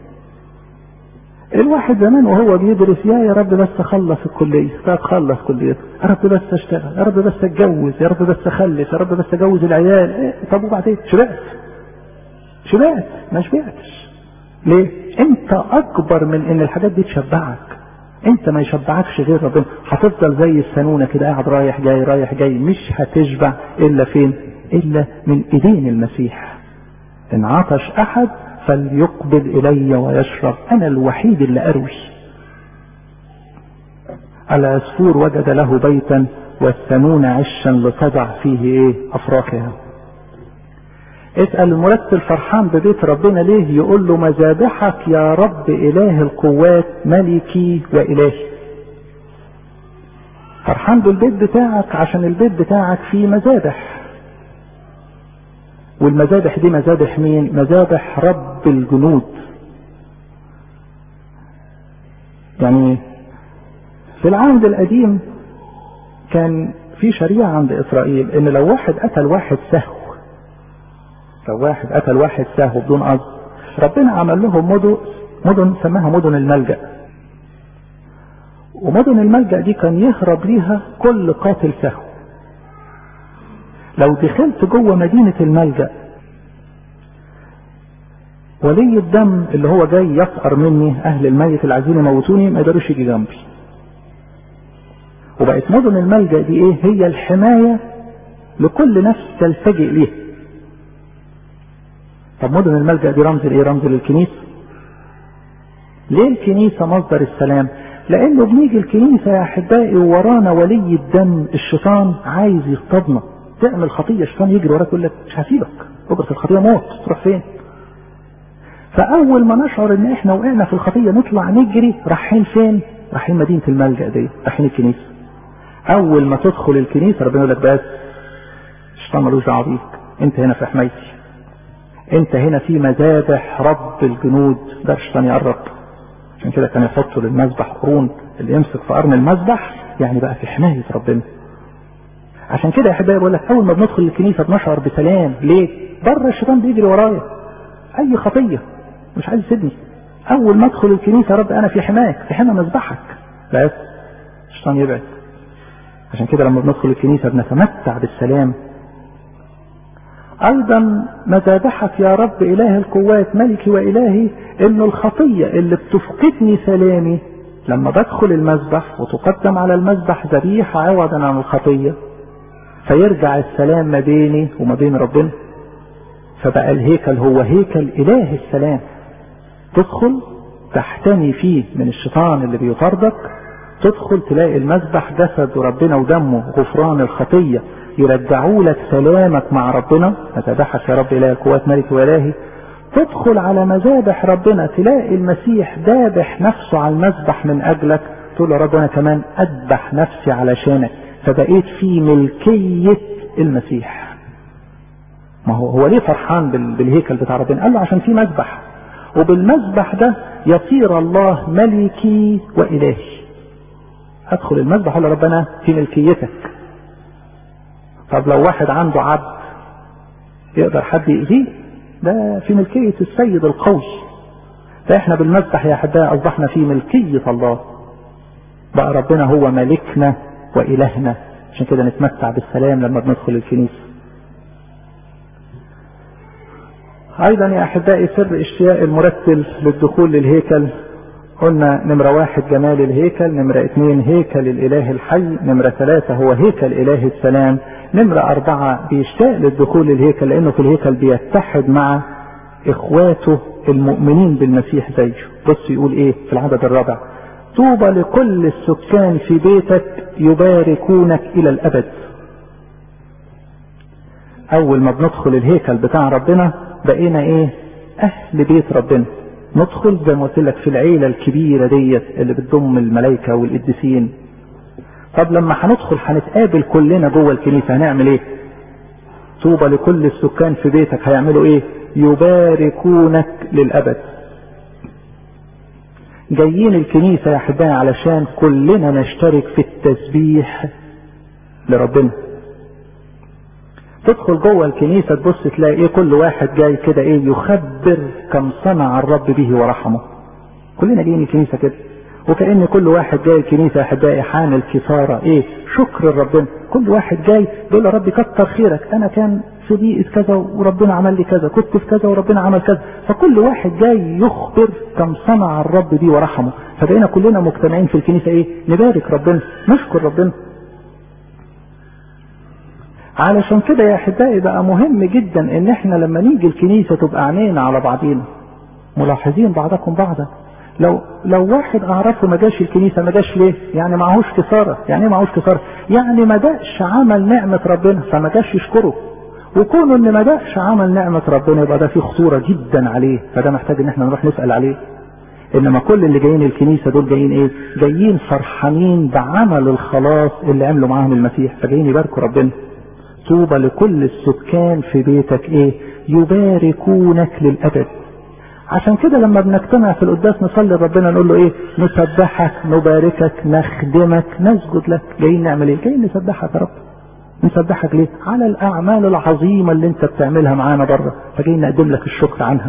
الواحد زمان وهو بيدرس يا يا رب بس اخلص الكليه طب خلص كليته يا رب بس اشتغل يا رب بس اتجوز يا رب بس اخلف يا رب بس اجوز العيال إيه؟ طب وبعدين شبعت شبعت ما شبعتش ليه انت اكبر من ان الحاجات دي تشبعك انت ما يشبعكش غير ربنا هتفضل زي السنونه كده قاعد رايح جاي رايح جاي مش هتشبع الا فين الا من ايدين المسيح ان عطش احد فليقبل الي ويشرب انا الوحيد اللي اروي العصفور وجد له بيتا والسنون عشا لتضع فيه ايه افراخها اسأل المرتل فرحان ببيت ربنا ليه يقول له مذابحك يا رب اله القوات ملكي والهي فرحان بالبيت بتاعك عشان البيت بتاعك فيه مذابح والمذابح دي مذابح مين مذابح رب الجنود يعني في العهد القديم كان في شريعة عند إسرائيل إن لو واحد قتل واحد سهو لو واحد قتل واحد سهو بدون قصد ربنا عمل لهم مدن مدن سماها مدن الملجأ ومدن الملجأ دي كان يهرب ليها كل قاتل سهو لو دخلت جوه مدينة الملجأ ولي الدم اللي هو جاي يسأر مني أهل الميت اللي عايزين يموتوني ما يقدروش يجي جنبي وبقت مدن الملجأ دي ايه هي الحماية لكل نفس تلتجئ ليها طب مدن الملجأ دي رمز لايه رمز للكنيسة ليه الكنيسة مصدر السلام لانه بنيجي الكنيسة يا احبائي وورانا ولي الدم الشيطان عايز يصطادنا تعمل خطية الشيطان يجري وراك يقول لك مش هسيبك اجرة الخطية موت تروح فين فاول ما نشعر ان احنا وقعنا في الخطية نطلع نجري رايحين فين رايحين مدينة الملجأ دي رايحين الكنيسة اول ما تدخل الكنيسة ربنا يقول لك بس الشيطان ملوش دعوه بيك انت هنا في حمايتي انت هنا في مذابح رب الجنود ده الشيطان يقرب عشان كده كان يحطوا للمذبح قرون اللي يمسك في قرن المذبح يعني بقى في حماية ربنا عشان كده يا احبائي بقول لك اول ما بندخل الكنيسه بنشعر بسلام ليه؟ بره الشيطان بيجري ورايا اي خطيه مش عايز يسيبني اول ما ادخل الكنيسه يا رب انا في حماك في حمى مذبحك بس الشيطان يبعد عشان كده لما بندخل الكنيسه بنتمتع بالسلام ايضا مذابحك يا رب اله القوات ملكي والهي ان الخطيه اللي بتفقدني سلامي لما بدخل المذبح وتقدم على المذبح ذبيحه عوضا عن الخطيه فيرجع السلام ما بيني وما بين ربنا فبقى الهيكل هو هيكل اله السلام تدخل تحتمي فيه من الشيطان اللي بيطاردك تدخل تلاقي المذبح جسد ربنا ودمه غفران الخطيه يرجعوا لك سلامك مع ربنا مذابحك يا رب اله القوات ملك والهي تدخل على مذابح ربنا تلاقي المسيح ذابح نفسه على المذبح من اجلك تقول يا رب انا كمان اذبح نفسي علشانك فبقيت في ملكية المسيح ما هو هو ليه فرحان بالهيكل بتاع ربنا قال له عشان في مذبح وبالمذبح ده يصير الله ملكي وإلهي أدخل المذبح أقول ربنا في ملكيتك طب لو واحد عنده عبد يقدر حد يأذيه ده في ملكية السيد القوي فإحنا بالمذبح يا أحبائي أصبحنا في ملكية الله بقى ربنا هو ملكنا وإلهنا عشان كده نتمتع بالسلام لما بندخل الكنيسة أيضا يا أحبائي سر اشتياق المرتل للدخول للهيكل قلنا نمرة واحد جمال الهيكل نمرة اثنين هيكل الإله الحي نمرة ثلاثة هو هيكل إله السلام نمرة أربعة بيشتاق للدخول للهيكل لأنه في الهيكل بيتحد مع إخواته المؤمنين بالمسيح زيه بص يقول إيه في العدد الرابع طوبى لكل السكان في بيتك يباركونك الى الابد اول ما بندخل الهيكل بتاع ربنا بقينا ايه اهل بيت ربنا ندخل زي ما قلت لك في العيله الكبيره ديت اللي بتضم الملائكه والقديسين طب لما هندخل هنتقابل كلنا جوه الكنيسه هنعمل ايه طوبى لكل السكان في بيتك هيعملوا ايه يباركونك للابد جايين الكنيسة يا أحبائي علشان كلنا نشترك في التسبيح لربنا تدخل جوه الكنيسة تبص تلاقي ايه كل واحد جاي كده ايه يخبر كم صنع الرب به ورحمه كلنا جايين الكنيسة كده وكأن كل واحد جاي الكنيسة يا أحبائي حامل كفارة ايه شكر لربنا كل واحد جاي بيقول يا رب كتر خيرك أنا كان في ضيقة كذا وربنا عمل لي كذا كنت في كذا وربنا عمل كذا فكل واحد جاي يخبر كم صنع الرب بيه ورحمه فبقينا كلنا مجتمعين في الكنيسة ايه نبارك ربنا نشكر ربنا علشان كده يا احبائي بقى مهم جدا ان احنا لما نيجي الكنيسة تبقى عينينا على بعضينا ملاحظين بعضكم بعضا لو لو واحد اعرفه ما جاش الكنيسه ما جاش ليه؟ يعني معهوش كساره، يعني ايه معهوش كساره؟ يعني ما دقش عمل نعمه ربنا فما جاش يشكره. وكونه ان ما دقش عمل نعمه ربنا يبقى ده فيه خطوره جدا عليه، فده محتاج ان احنا نروح نسال عليه. انما كل اللي جايين الكنيسه دول جايين ايه؟ جايين فرحانين بعمل الخلاص اللي عمله معاهم المسيح، فجايين يباركوا ربنا. طوبى لكل السكان في بيتك ايه؟ يباركونك للابد. عشان كده لما بنجتمع في القداس نصلي لربنا نقول له ايه نسبحك نباركك نخدمك نسجد لك جايين نعمل ايه جايين نسبحك يا رب نسبحك ليه على الاعمال العظيمه اللي انت بتعملها معانا بره فجايين نقدم لك الشكر عنها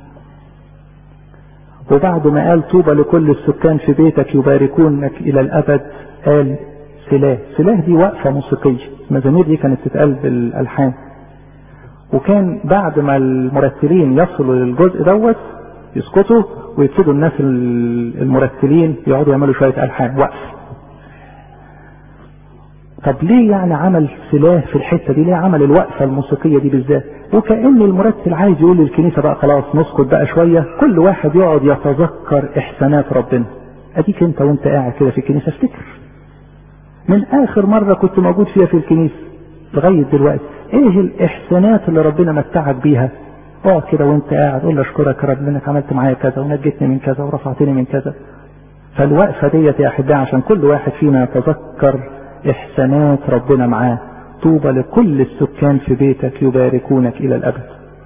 وبعد ما قال طوبى لكل السكان في بيتك يباركونك الى الابد قال سلاه سلاه دي وقفه موسيقيه المزامير دي كانت تتقال بالالحان وكان بعد ما المرتلين يصلوا للجزء دوت يسكتوا ويبتدوا الناس المرتلين يقعدوا يعملوا شويه الحان وقف طب ليه يعني عمل سلاح في الحتة دي ليه عمل الوقفة الموسيقية دي بالذات وكأن المرتل عايز يقول للكنيسة بقى خلاص نسكت بقى شوية كل واحد يقعد يتذكر إحسانات ربنا أديك أنت وأنت قاعد كده في الكنيسة افتكر من آخر مرة كنت موجود فيها في الكنيسة لغاية دلوقتي إيه الإحسانات اللي ربنا متعك بيها اقعد كده وانت قاعد قول اشكرك يا رب انك عملت معايا كذا ونجيتني من كذا ورفعتني من كذا فالوقفه ديت يا احبائي عشان كل واحد فينا يتذكر احسانات ربنا معاه طوبى لكل السكان في بيتك يباركونك الى الابد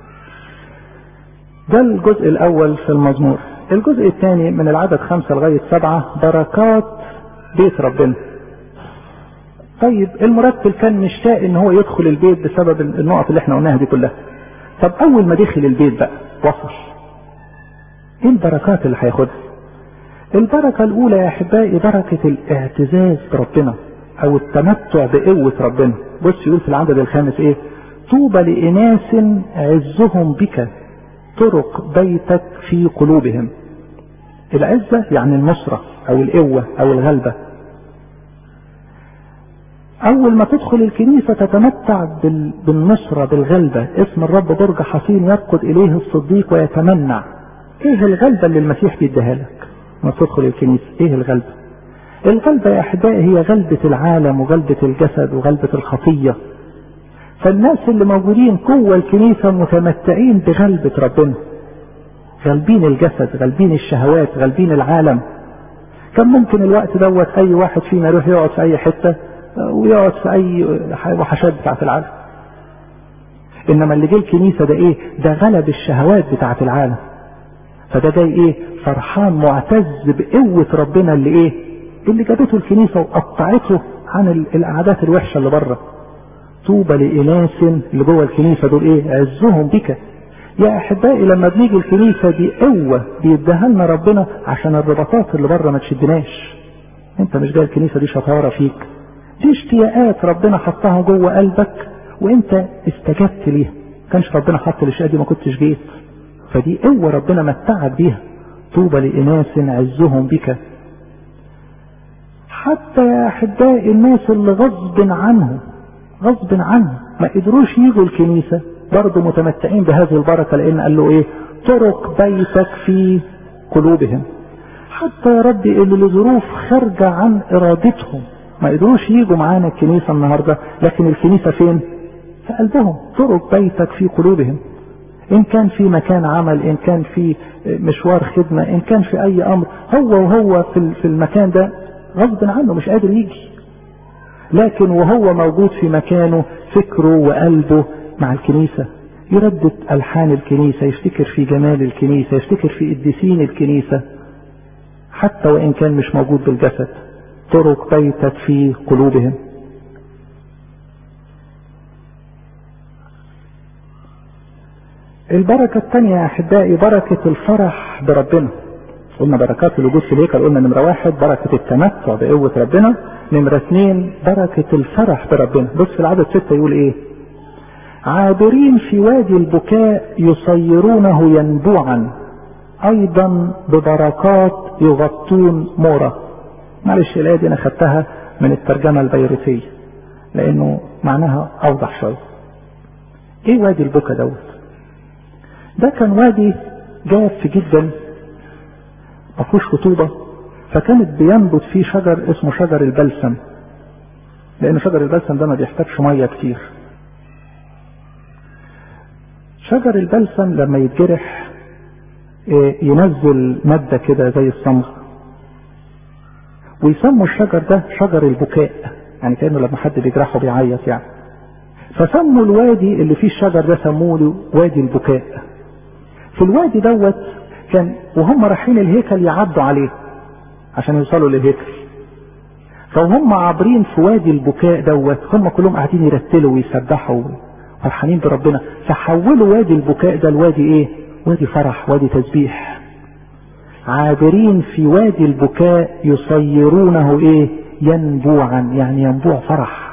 ده الجزء الاول في المزمور الجزء الثاني من العدد خمسة لغاية سبعة بركات بيت ربنا طيب المرتل كان مشتاق ان هو يدخل البيت بسبب النقط اللي احنا قلناها دي كلها طب اول ما دخل البيت بقى وصل ايه البركات اللي هياخدها البركة الاولى يا احبائي بركة الاعتزاز بربنا او التمتع بقوة ربنا بص يقول في العدد الخامس ايه طوبى لاناس عزهم بك طرق بيتك في قلوبهم العزة يعني النصرة او القوة او الغلبة أول ما تدخل الكنيسة تتمتع بالنصرة بالغلبة اسم الرب برج حصين يرقد إليه الصديق ويتمنع إيه الغلبة اللي المسيح بيديها لك ما تدخل الكنيسة إيه الغلبة الغلبة يا أحبائي هي غلبة العالم وغلبة الجسد وغلبة الخطية فالناس اللي موجودين جوه الكنيسة متمتعين بغلبة ربنا غالبين الجسد غالبين الشهوات غالبين العالم كان ممكن الوقت دوت أي واحد فينا يروح يقعد في أي حتة ويقعد في اي وحشات بتاعت العالم انما اللي جه الكنيسه ده ايه ده غلب الشهوات بتاعت العالم فده جاي ايه فرحان معتز بقوه ربنا اللي ايه اللي جابته الكنيسه وقطعته عن القعدات الوحشه اللي بره طوبى لاناس اللي جوه الكنيسه دول ايه عزهم بك يا احبائي لما بنيجي الكنيسه دي قوه بيديها لنا ربنا عشان الرباطات اللي بره ما تشدناش انت مش جاي الكنيسه دي شطاره فيك دي اشتياقات ربنا حطها جوه قلبك وانت استجبت ليها كانش ربنا حط الاشياء دي ما كنتش جيت فدي قوة ربنا متعك بيها طوبى لإناس عزهم بك حتى يا أحبائي الناس اللي غصب عنهم غصب عنهم ما قدروش يجوا الكنيسة برضه متمتعين بهذه البركة لأن قال له إيه طرق بيتك في قلوبهم حتى يا ربي اللي لظروف خارجة عن إرادتهم ما قدروش يجوا معانا الكنيسة النهاردة لكن الكنيسة فين في قلبهم طرق بيتك في قلوبهم إن كان في مكان عمل إن كان في مشوار خدمة إن كان في أي أمر هو وهو في المكان ده غصب عنه مش قادر يجي لكن وهو موجود في مكانه فكره وقلبه مع الكنيسة يردد ألحان الكنيسة يفتكر في جمال الكنيسة يفتكر في قديسين الكنيسة حتى وإن كان مش موجود بالجسد طرق بيتك في قلوبهم البركة الثانية يا أحبائي بركة الفرح بربنا قلنا بركات الوجود في الهيكل قلنا نمرة واحد بركة التمتع بقوة ربنا نمرة اثنين بركة الفرح بربنا بص في العدد ستة يقول ايه عابرين في وادي البكاء يصيرونه ينبوعا ايضا ببركات يغطون مورة معلش الايه دي انا خدتها من الترجمة البيروتية لانه معناها اوضح شوية ايه وادي البكا دوت ده كان وادي جاف جدا ما فيهوش رطوبة فكانت بينبت فيه شجر اسمه شجر البلسم لأن شجر البلسم ده ما بيحتاجش مية كتير شجر البلسم لما يتجرح ينزل مادة كده زي الصمغ ويسموا الشجر ده شجر البكاء يعني كأنه لما حد بيجرحه بيعيط يعني فسموا الوادي اللي فيه الشجر ده سموه له وادي البكاء في الوادي دوت كان وهم رايحين الهيكل يعدوا عليه عشان يوصلوا للهيكل فهم عابرين في وادي البكاء دوت هم كلهم قاعدين يرتلوا ويسبحوا فرحانين بربنا فحولوا وادي البكاء ده لوادي ايه وادي فرح وادي تسبيح عابرين في وادي البكاء يصيرونه ايه ينبوعا يعني ينبوع فرح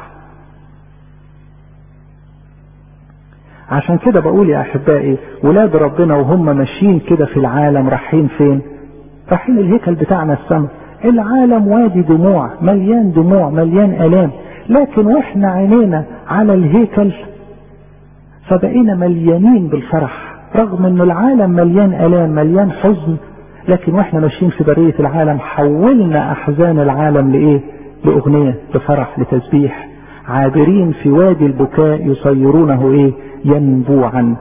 عشان كده بقول يا احبائي ولاد ربنا وهم ماشيين كده في العالم رايحين فين رايحين الهيكل بتاعنا السماء العالم وادي دموع مليان دموع مليان الام لكن واحنا عينينا على الهيكل فبقينا مليانين بالفرح رغم انه العالم مليان الام مليان حزن لكن واحنا ماشيين في برية العالم حولنا احزان العالم لايه لاغنية لفرح لتسبيح عابرين في وادي البكاء يصيرونه ايه ينبوعا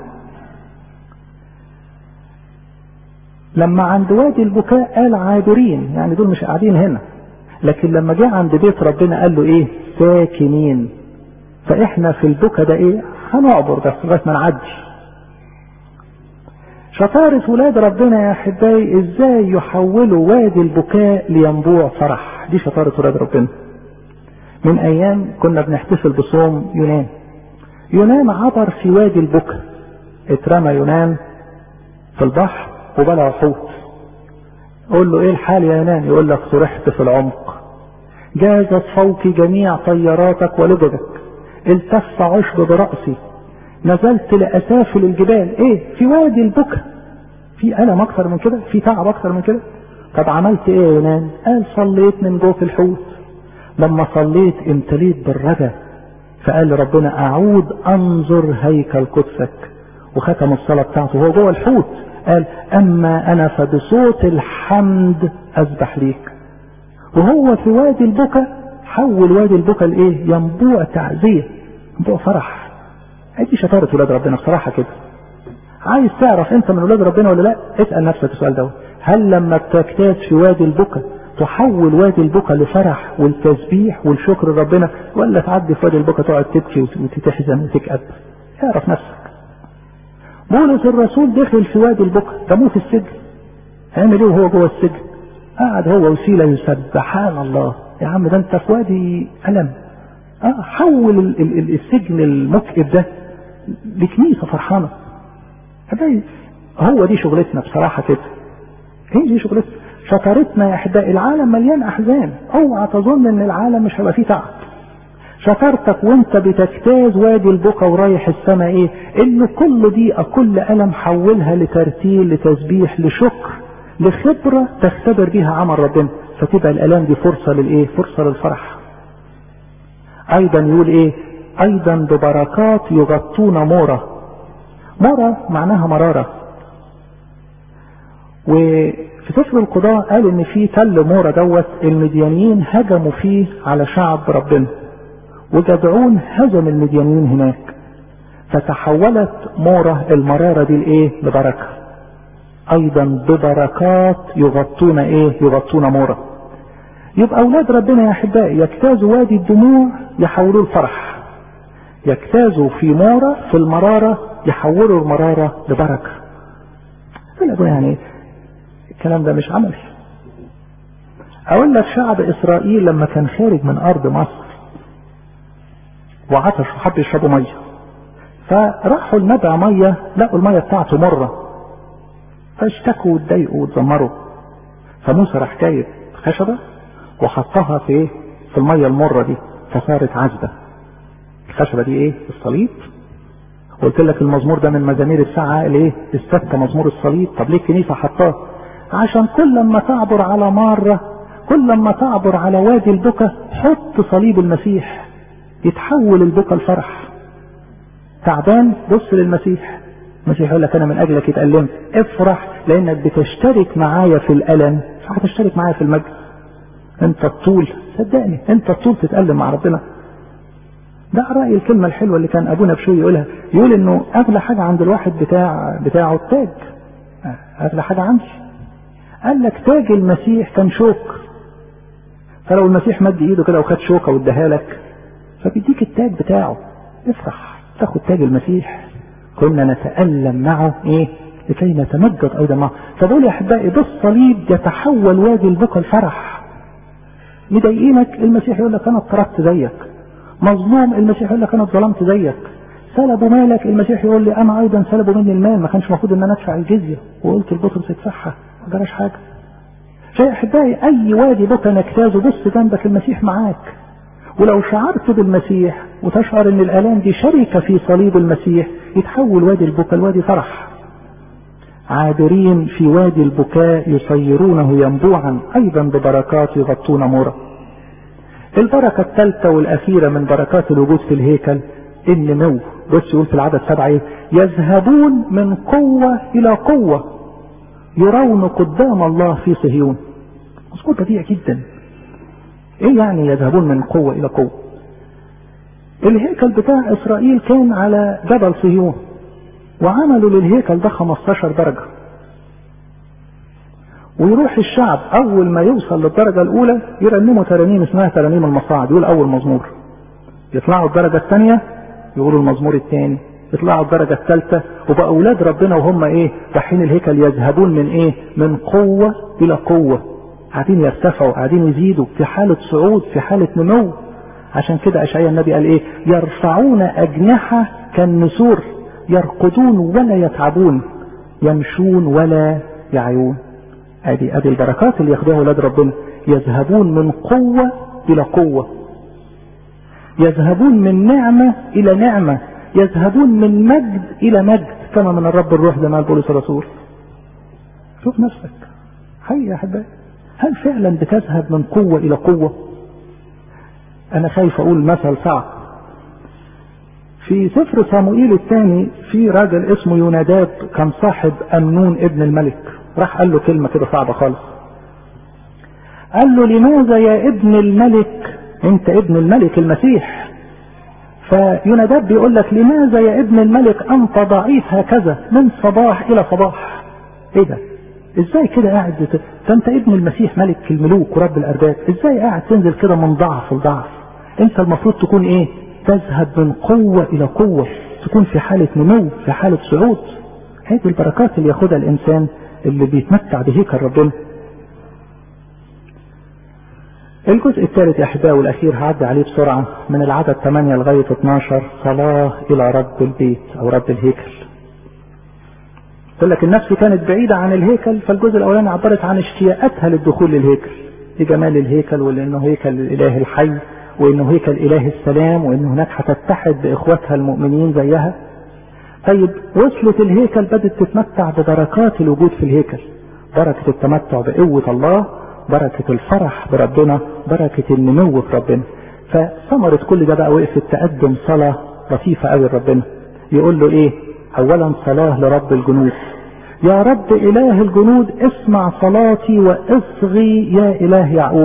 لما عند وادي البكاء قال عابرين يعني دول مش قاعدين هنا لكن لما جه عند بيت ربنا قال له ايه ساكنين فاحنا في البكا ده ايه هنعبر بس لغايه ما نعدي شطارة ولاد ربنا يا احبائي ازاي يحولوا وادي البكاء لينبوع فرح دي شطارة ولاد ربنا من ايام كنا بنحتفل بصوم يونان يونان عبر في وادي البكا اترمى يونان في البحر وبلع حوت قول له ايه الحال يا يونان يقول لك صرحت في العمق جازت فوقي جميع طياراتك ولبدك التف عشب برأسي نزلت لأسافل الجبال ايه في وادي البكا في ألم أكثر من كده في تعب أكثر من كده طب عملت ايه يا يونان قال صليت من جوف الحوت لما صليت امتليت بالرجا فقال ربنا أعود أنظر هيكل قدسك وختم الصلاة بتاعته هو جوه الحوت قال أما أنا فبصوت الحمد أسبح ليك وهو في وادي البكا حول وادي البكا لإيه ينبوع تعزية ينبوع فرح ادي شطارة ولاد ربنا بصراحة كده عايز تعرف انت من ولاد ربنا ولا لا اسأل نفسك السؤال ده هل لما بتجتاز في وادي البكا تحول وادي البكا لفرح والتسبيح والشكر لربنا ولا تعدي في وادي البكا تقعد تبكي وتحزن وتكأب اعرف نفسك بولس الرسول دخل في وادي البكا رموه في السجن هيعمل ايه وهو جوه السجن قعد هو وسيله يسبحان الله يا عم ده انت في وادي الم اه حول ال ال ال السجن المكئب ده لكنيسه فرحانه حبايبي هو دي شغلتنا بصراحه كده هي دي شغلتنا شطارتنا يا احبائي العالم مليان احزان اوعى تظن ان العالم مش هيبقى فيه تعب شطارتك وانت بتجتاز وادي البكا ورايح السماء ايه ان كل دقيقة كل ألم حولها لترتيل لتسبيح لشكر لخبرة تختبر بيها عمل ربنا فتبقى الألام دي فرصة للايه فرصة للفرح ايضا يقول ايه ايضا ببركات يغطون مورة مورة معناها مرارة وفي سفر القضاء قال ان في تل مورة دوت المديانيين هجموا فيه على شعب ربنا وجدعون هزم المديانين هناك فتحولت مورة المرارة دي لايه لبركة ايضا ببركات يغطون ايه يغطون مورة يبقى اولاد ربنا يا احبائي يجتازوا وادي الدموع يحولوه الفرح يجتازوا في مورة في المرارة يحولوا المرارة لبركة يقول يعني الكلام ده مش عملي اقول لك شعب اسرائيل لما كان خارج من ارض مصر وعطش وحب يشربوا ميه فراحوا لنبع ميه لقوا الميه بتاعته مره فاشتكوا واتضايقوا واتذمروا فموسى راح جايب خشبه وحطها في ايه في الميه المره دي فصارت عذبه الخشبه دي ايه الصليب قلت لك المزمور ده من مزامير الساعه قال ايه استفتى مزمور الصليب طب ليه الكنيسه حطاه عشان كل ما تعبر على ماره كل ما تعبر على وادي البكا حط صليب المسيح يتحول البكا الفرح تعبان بص للمسيح المسيح يقول لك انا من اجلك اتألمت افرح لانك بتشترك معايا في الالم هتشترك معايا في المجد انت الطول صدقني انت الطول تتألم مع ربنا ده رأي الكلمة الحلوة اللي كان ابونا بشوي يقولها يقول انه اغلى حاجة عند الواحد بتاع بتاعه التاج اغلى حاجة عندي قال لك تاج المسيح كان شوك فلو المسيح مد ايده كده وخد شوكة واداها لك فبيديك التاج بتاعه افرح تاخد تاج المسيح كنا نتألم معه ايه لكي نتمجد ايضا معه فبقول يا احبائي بالصليب يتحول وادي البكا الفرح مضايقينك المسيح يقول لك انا اتطردت زيك مظلوم المسيح يقول لك انا اتظلمت زيك سلبوا مالك المسيح يقول لي انا ايضا سلبوا مني المال ما كانش المفروض ان انا ادفع الجزيه وقلت لبطرس ادفعها ما جراش حاجه فيا احبائي اي وادي بكا نجتازه بص جنبك المسيح معاك ولو شعرت بالمسيح وتشعر ان الالام دي شركه في صليب المسيح يتحول وادي البكاء لوادي فرح عابرين في وادي البكاء يصيرونه ينبوعا ايضا ببركات يغطون مورا البركة الثالثة والأخيرة من بركات الوجود في الهيكل النمو بص يقول في العدد سبعة ايه يذهبون من قوة إلى قوة يرون قدام الله في صهيون مظبوط بديع جدا ايه يعني يذهبون من قوة إلى قوة الهيكل بتاع إسرائيل كان على جبل صهيون وعملوا للهيكل ده 15 درجة ويروح الشعب اول ما يوصل للدرجة الاولى يرنموا ترانيم اسمها ترانيم المصاعد يقول اول مزمور يطلعوا الدرجة الثانية يقولوا المزمور الثاني يطلعوا الدرجة الثالثة وبقى اولاد ربنا وهم ايه رايحين الهيكل يذهبون من ايه من قوة الى قوة قاعدين يرتفعوا قاعدين يزيدوا في حالة صعود في حالة نمو عشان كده اشعياء النبي قال ايه يرفعون اجنحة كالنسور يرقدون ولا يتعبون يمشون ولا يعيون ادي ادي البركات اللي ياخدوها اولاد ربنا يذهبون من قوة الى قوة يذهبون من نعمة الى نعمة يذهبون من مجد الى مجد كما من الرب الروح زي ما قال بولس الرسول شوف نفسك حي يا احبائي هل فعلا بتذهب من قوة الى قوة انا خايف اقول مثل صعب في سفر صموئيل الثاني في راجل اسمه يوناداب كان صاحب امنون ابن الملك راح قال له كلمة كده صعبة خالص قال له لماذا يا ابن الملك انت ابن الملك المسيح فيوناداب بيقول لك لماذا يا ابن الملك انت ضعيف هكذا من صباح الى صباح ايه ده ازاي كده قاعد ده انت ابن المسيح ملك الملوك ورب الارباب ازاي قاعد تنزل كده من ضعف لضعف انت المفروض تكون ايه تذهب من قوة الى قوة تكون في حالة نمو في حالة صعود هذه البركات اللي ياخدها الانسان اللي بيتمتع بهيكل ربنا الجزء الثالث يا احبائي والاخير هعدي عليه بسرعه من العدد 8 لغايه 12 صلاه الى رب البيت او رب الهيكل. يقول لك النفس كانت بعيده عن الهيكل فالجزء الاولاني عبرت عن اشتياقاتها للدخول للهيكل. لجمال الهيكل ولانه هيكل الاله الحي وانه هيكل اله السلام وان هناك هتتحد باخواتها المؤمنين زيها. طيب وصلت الهيكل بدت تتمتع ببركات الوجود في الهيكل. بركه التمتع بقوه الله بركة الفرح بربنا بركة النمو في ربنا فثمرة كل ده بقى وقفت تقدم صلاة لطيفة قوي لربنا يقول له ايه اولا صلاة لرب الجنود يا رب اله الجنود اسمع صلاتي واصغي يا اله يعقوب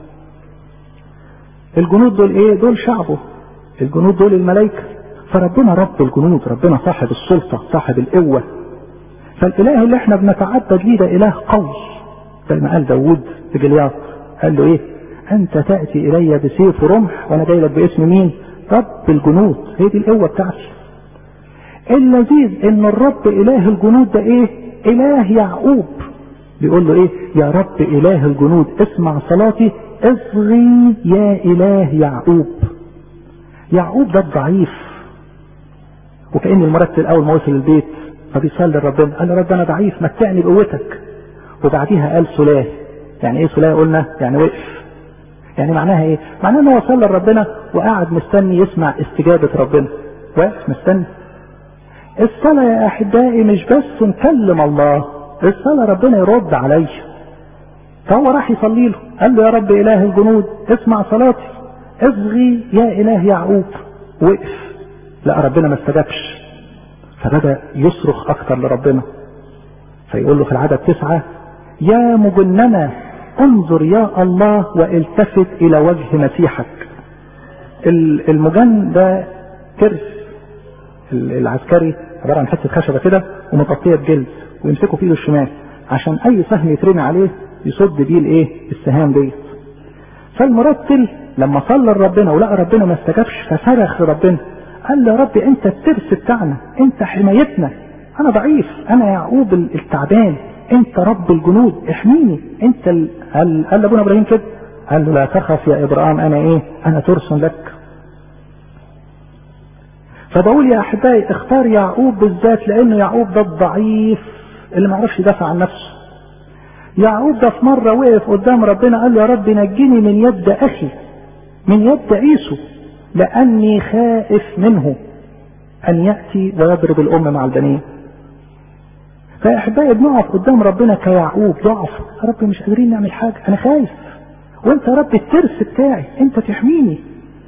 الجنود دول ايه دول شعبه الجنود دول الملائكة فربنا رب الجنود ربنا صاحب السلطة صاحب القوة فالاله اللي احنا بنتعبد ليه ده اله قوي زي ما قال داوود في جلياط قال له ايه انت تأتي الي بسيف ورمح وانا جاي لك باسم مين رب الجنود هي دي القوة بتاعتي اللذيذ ان الرب اله الجنود ده ايه اله يعقوب بيقول له ايه يا رب اله الجنود اسمع صلاتي اصغي يا اله يعقوب يعقوب ده الضعيف وكأن المرتل اول ما وصل البيت فبيصلي لربنا قال له رب انا ضعيف متعني بقوتك وبعديها قال سلاه يعني ايه سلاه قلنا يعني وقف يعني معناها ايه معناها انه وصل لربنا وقاعد مستني يسمع استجابة ربنا واقف مستني الصلاة يا احبائي مش بس نكلم الله الصلاة ربنا يرد عليا فهو راح يصلي له قال له يا رب اله الجنود اسمع صلاتي اصغي يا اله يعقوب وقف لا ربنا ما استجابش فبدأ يصرخ اكتر لربنا فيقول له في العدد تسعة يا مجننا انظر يا الله والتفت الى وجه مسيحك المجن ده كرس العسكري عبارة عن حتة خشبة كده ومغطية بجلد ويمسكه في ايده الشمال عشان اي سهم يترمي عليه يصد بيه الايه السهام ديت فالمرتل لما صلى لربنا ولقى ربنا ما استجابش فصرخ لربنا قال له يا رب انت الترس بتاعنا انت حمايتنا انا ضعيف انا يعقوب التعبان انت رب الجنود احميني انت ال... قال قال ابونا ابراهيم كده قال له لا تخف يا ابراهيم انا ايه انا ترس لك فبقول يا احبائي اختار يعقوب بالذات لانه يعقوب ده الضعيف اللي ما يعرفش يدافع عن نفسه يعقوب ده في مره وقف قدام ربنا قال له يا رب نجني من يد اخي من يد عيسو لاني خائف منه ان ياتي ويضرب الام مع البنين فيا احبائي بنقف قدام ربنا كيعقوب ضعف يا رب مش قادرين نعمل حاجه انا خايف وانت يا رب الترس بتاعي انت تحميني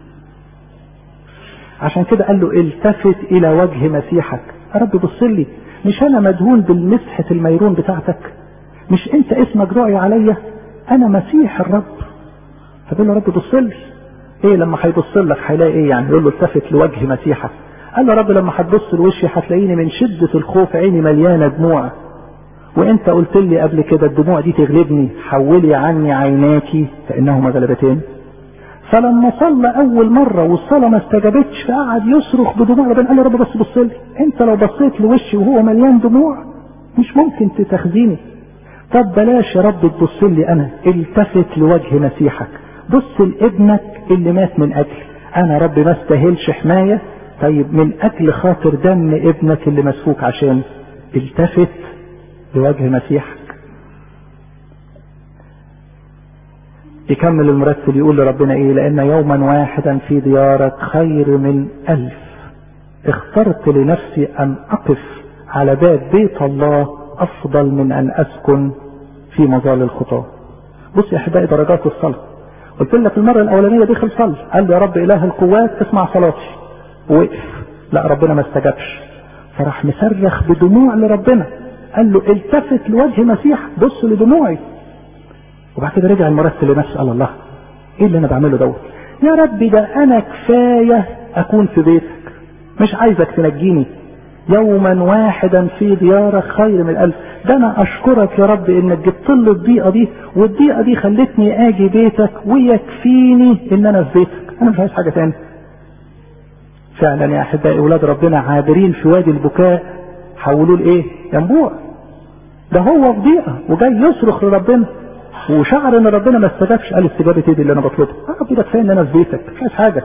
عشان كده قال له التفت الى وجه مسيحك يا رب بص لي مش انا مدهون بالمسحة الميرون بتاعتك مش انت اسمك رعي عليا انا مسيح الرب فبيقول له يا رب بص لي ايه لما هيبص لك هيلاقي ايه يعني يقول له التفت لوجه مسيحك قال له يا رب لما هتبص لوشي هتلاقيني من شدة الخوف عيني مليانة دموع وانت قلت لي قبل كده الدموع دي تغلبني حولي عني عيناك فانهما غلبتين فلما صلى اول مرة والصلاة ما استجابتش فقعد يصرخ بدموع ربنا قال له يا رب بس بص لي انت لو بصيت لوشي وهو مليان دموع مش ممكن تتخزيني طب بلاش يا رب تبص لي انا التفت لوجه مسيحك بص لابنك اللي مات من اجلي انا رب ما استاهلش حماية طيب من اجل خاطر دم ابنك اللي مسفوك عشان التفت لوجه مسيحك يكمل المرتل يقول لربنا ايه لان يوما واحدا في ديارك خير من الف اخترت لنفسي ان اقف على باب بيت الله افضل من ان اسكن في مظال الخطاه بص يا احبائي درجات الصلاه قلت لك المره الاولانيه دخل صلى قال له يا رب اله القوات اسمع صلاتي وقف لا ربنا ما استجابش فراح مصرخ بدموع لربنا قال له التفت لوجه مسيح بص لدموعي وبعد كده رجع المرتل لنفسه قال الله ايه اللي انا بعمله دوت يا رب ده انا كفايه اكون في بيتك مش عايزك تنجيني يوما واحدا في ديارك خير من الف ده انا اشكرك يا رب انك جبت لي الضيقه دي والضيقه دي خلتني اجي بيتك ويكفيني ان انا في بيتك انا مش عايز حاجه تاني فعلا يا احبائي اولاد ربنا عابرين في وادي البكاء حولوه لايه ينبوع ده هو في ضيقه وجاي يصرخ لربنا وشعر ان ربنا ما استجابش قال استجابه ايه دي اللي انا بطلبها يا رب ده كفايه ان انا في بيتك مش عايز حاجه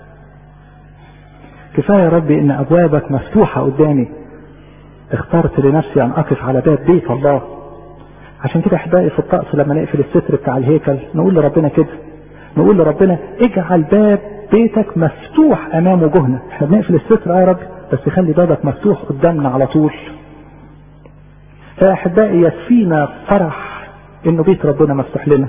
كفايه يا رب ان ابوابك مفتوحه قدامي اخترت لنفسي ان اقف على باب بيت الله عشان كده احبائي في الطقس لما نقفل الستر بتاع الهيكل نقول لربنا كده نقول لربنا اجعل باب بيتك مفتوح امام وجهنا احنا بنقفل الستر يا رب بس خلي بابك مفتوح قدامنا على طول فيا احبائي يكفينا فرح انه بيت ربنا مفتوح لنا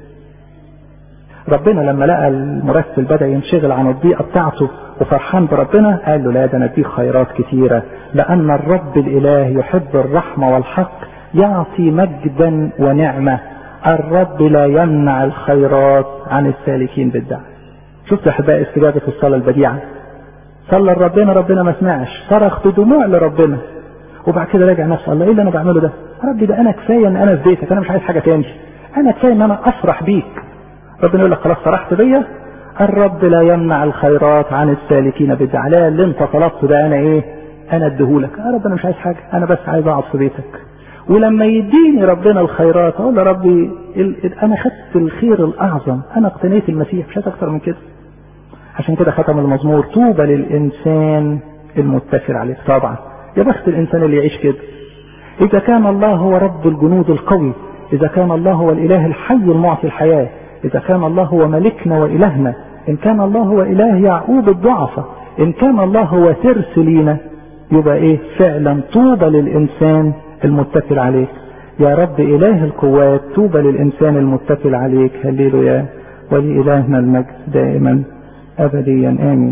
ربنا لما لقى المرسل بدا ينشغل عن الضيقه بتاعته وفرحان بربنا قال له لا ده انا اديك خيرات كتيره لان الرب الاله يحب الرحمه والحق يعطي مجدا ونعمه الرب لا يمنع الخيرات عن السالكين بالدعم شفت احبائي استجابه الصلاه البديعه صلى ربنا ربنا ما سمعش صرخ بدموع لربنا وبعد كده راجع نفسه الله ايه اللي انا بعمله ده يا ربي ده انا كفايه ان انا في بيتك انا مش عايز حاجه تاني انا كفايه ان انا افرح بيك ربنا يقول لك خلاص فرحت بيا الرب لا يمنع الخيرات عن السالكين بالدعلاء اللي انت طلبته ده انا ايه انا اديهولك يا رب انا مش عايز حاجه انا بس عايز اقعد في بيتك ولما يديني ربنا الخيرات اقول يا ربي انا خدت الخير الاعظم انا اقتنيت المسيح مش عايز اكتر من كده عشان كده ختم المزمور طوبى للانسان المتكل عليه طبعا يا بخت الانسان اللي يعيش كده اذا كان الله هو رب الجنود القوي اذا كان الله هو الاله الحي المعطي الحياه اذا كان الله هو ملكنا والهنا ان كان الله هو اله يعقوب الضعفاء ان كان الله هو ترس لينا يبقى ايه فعلا طوبى للانسان المتكل عليك يا رب اله القوات طوبى للانسان المتكل عليك هللويا ولإلهنا المجد دائما ابديا امين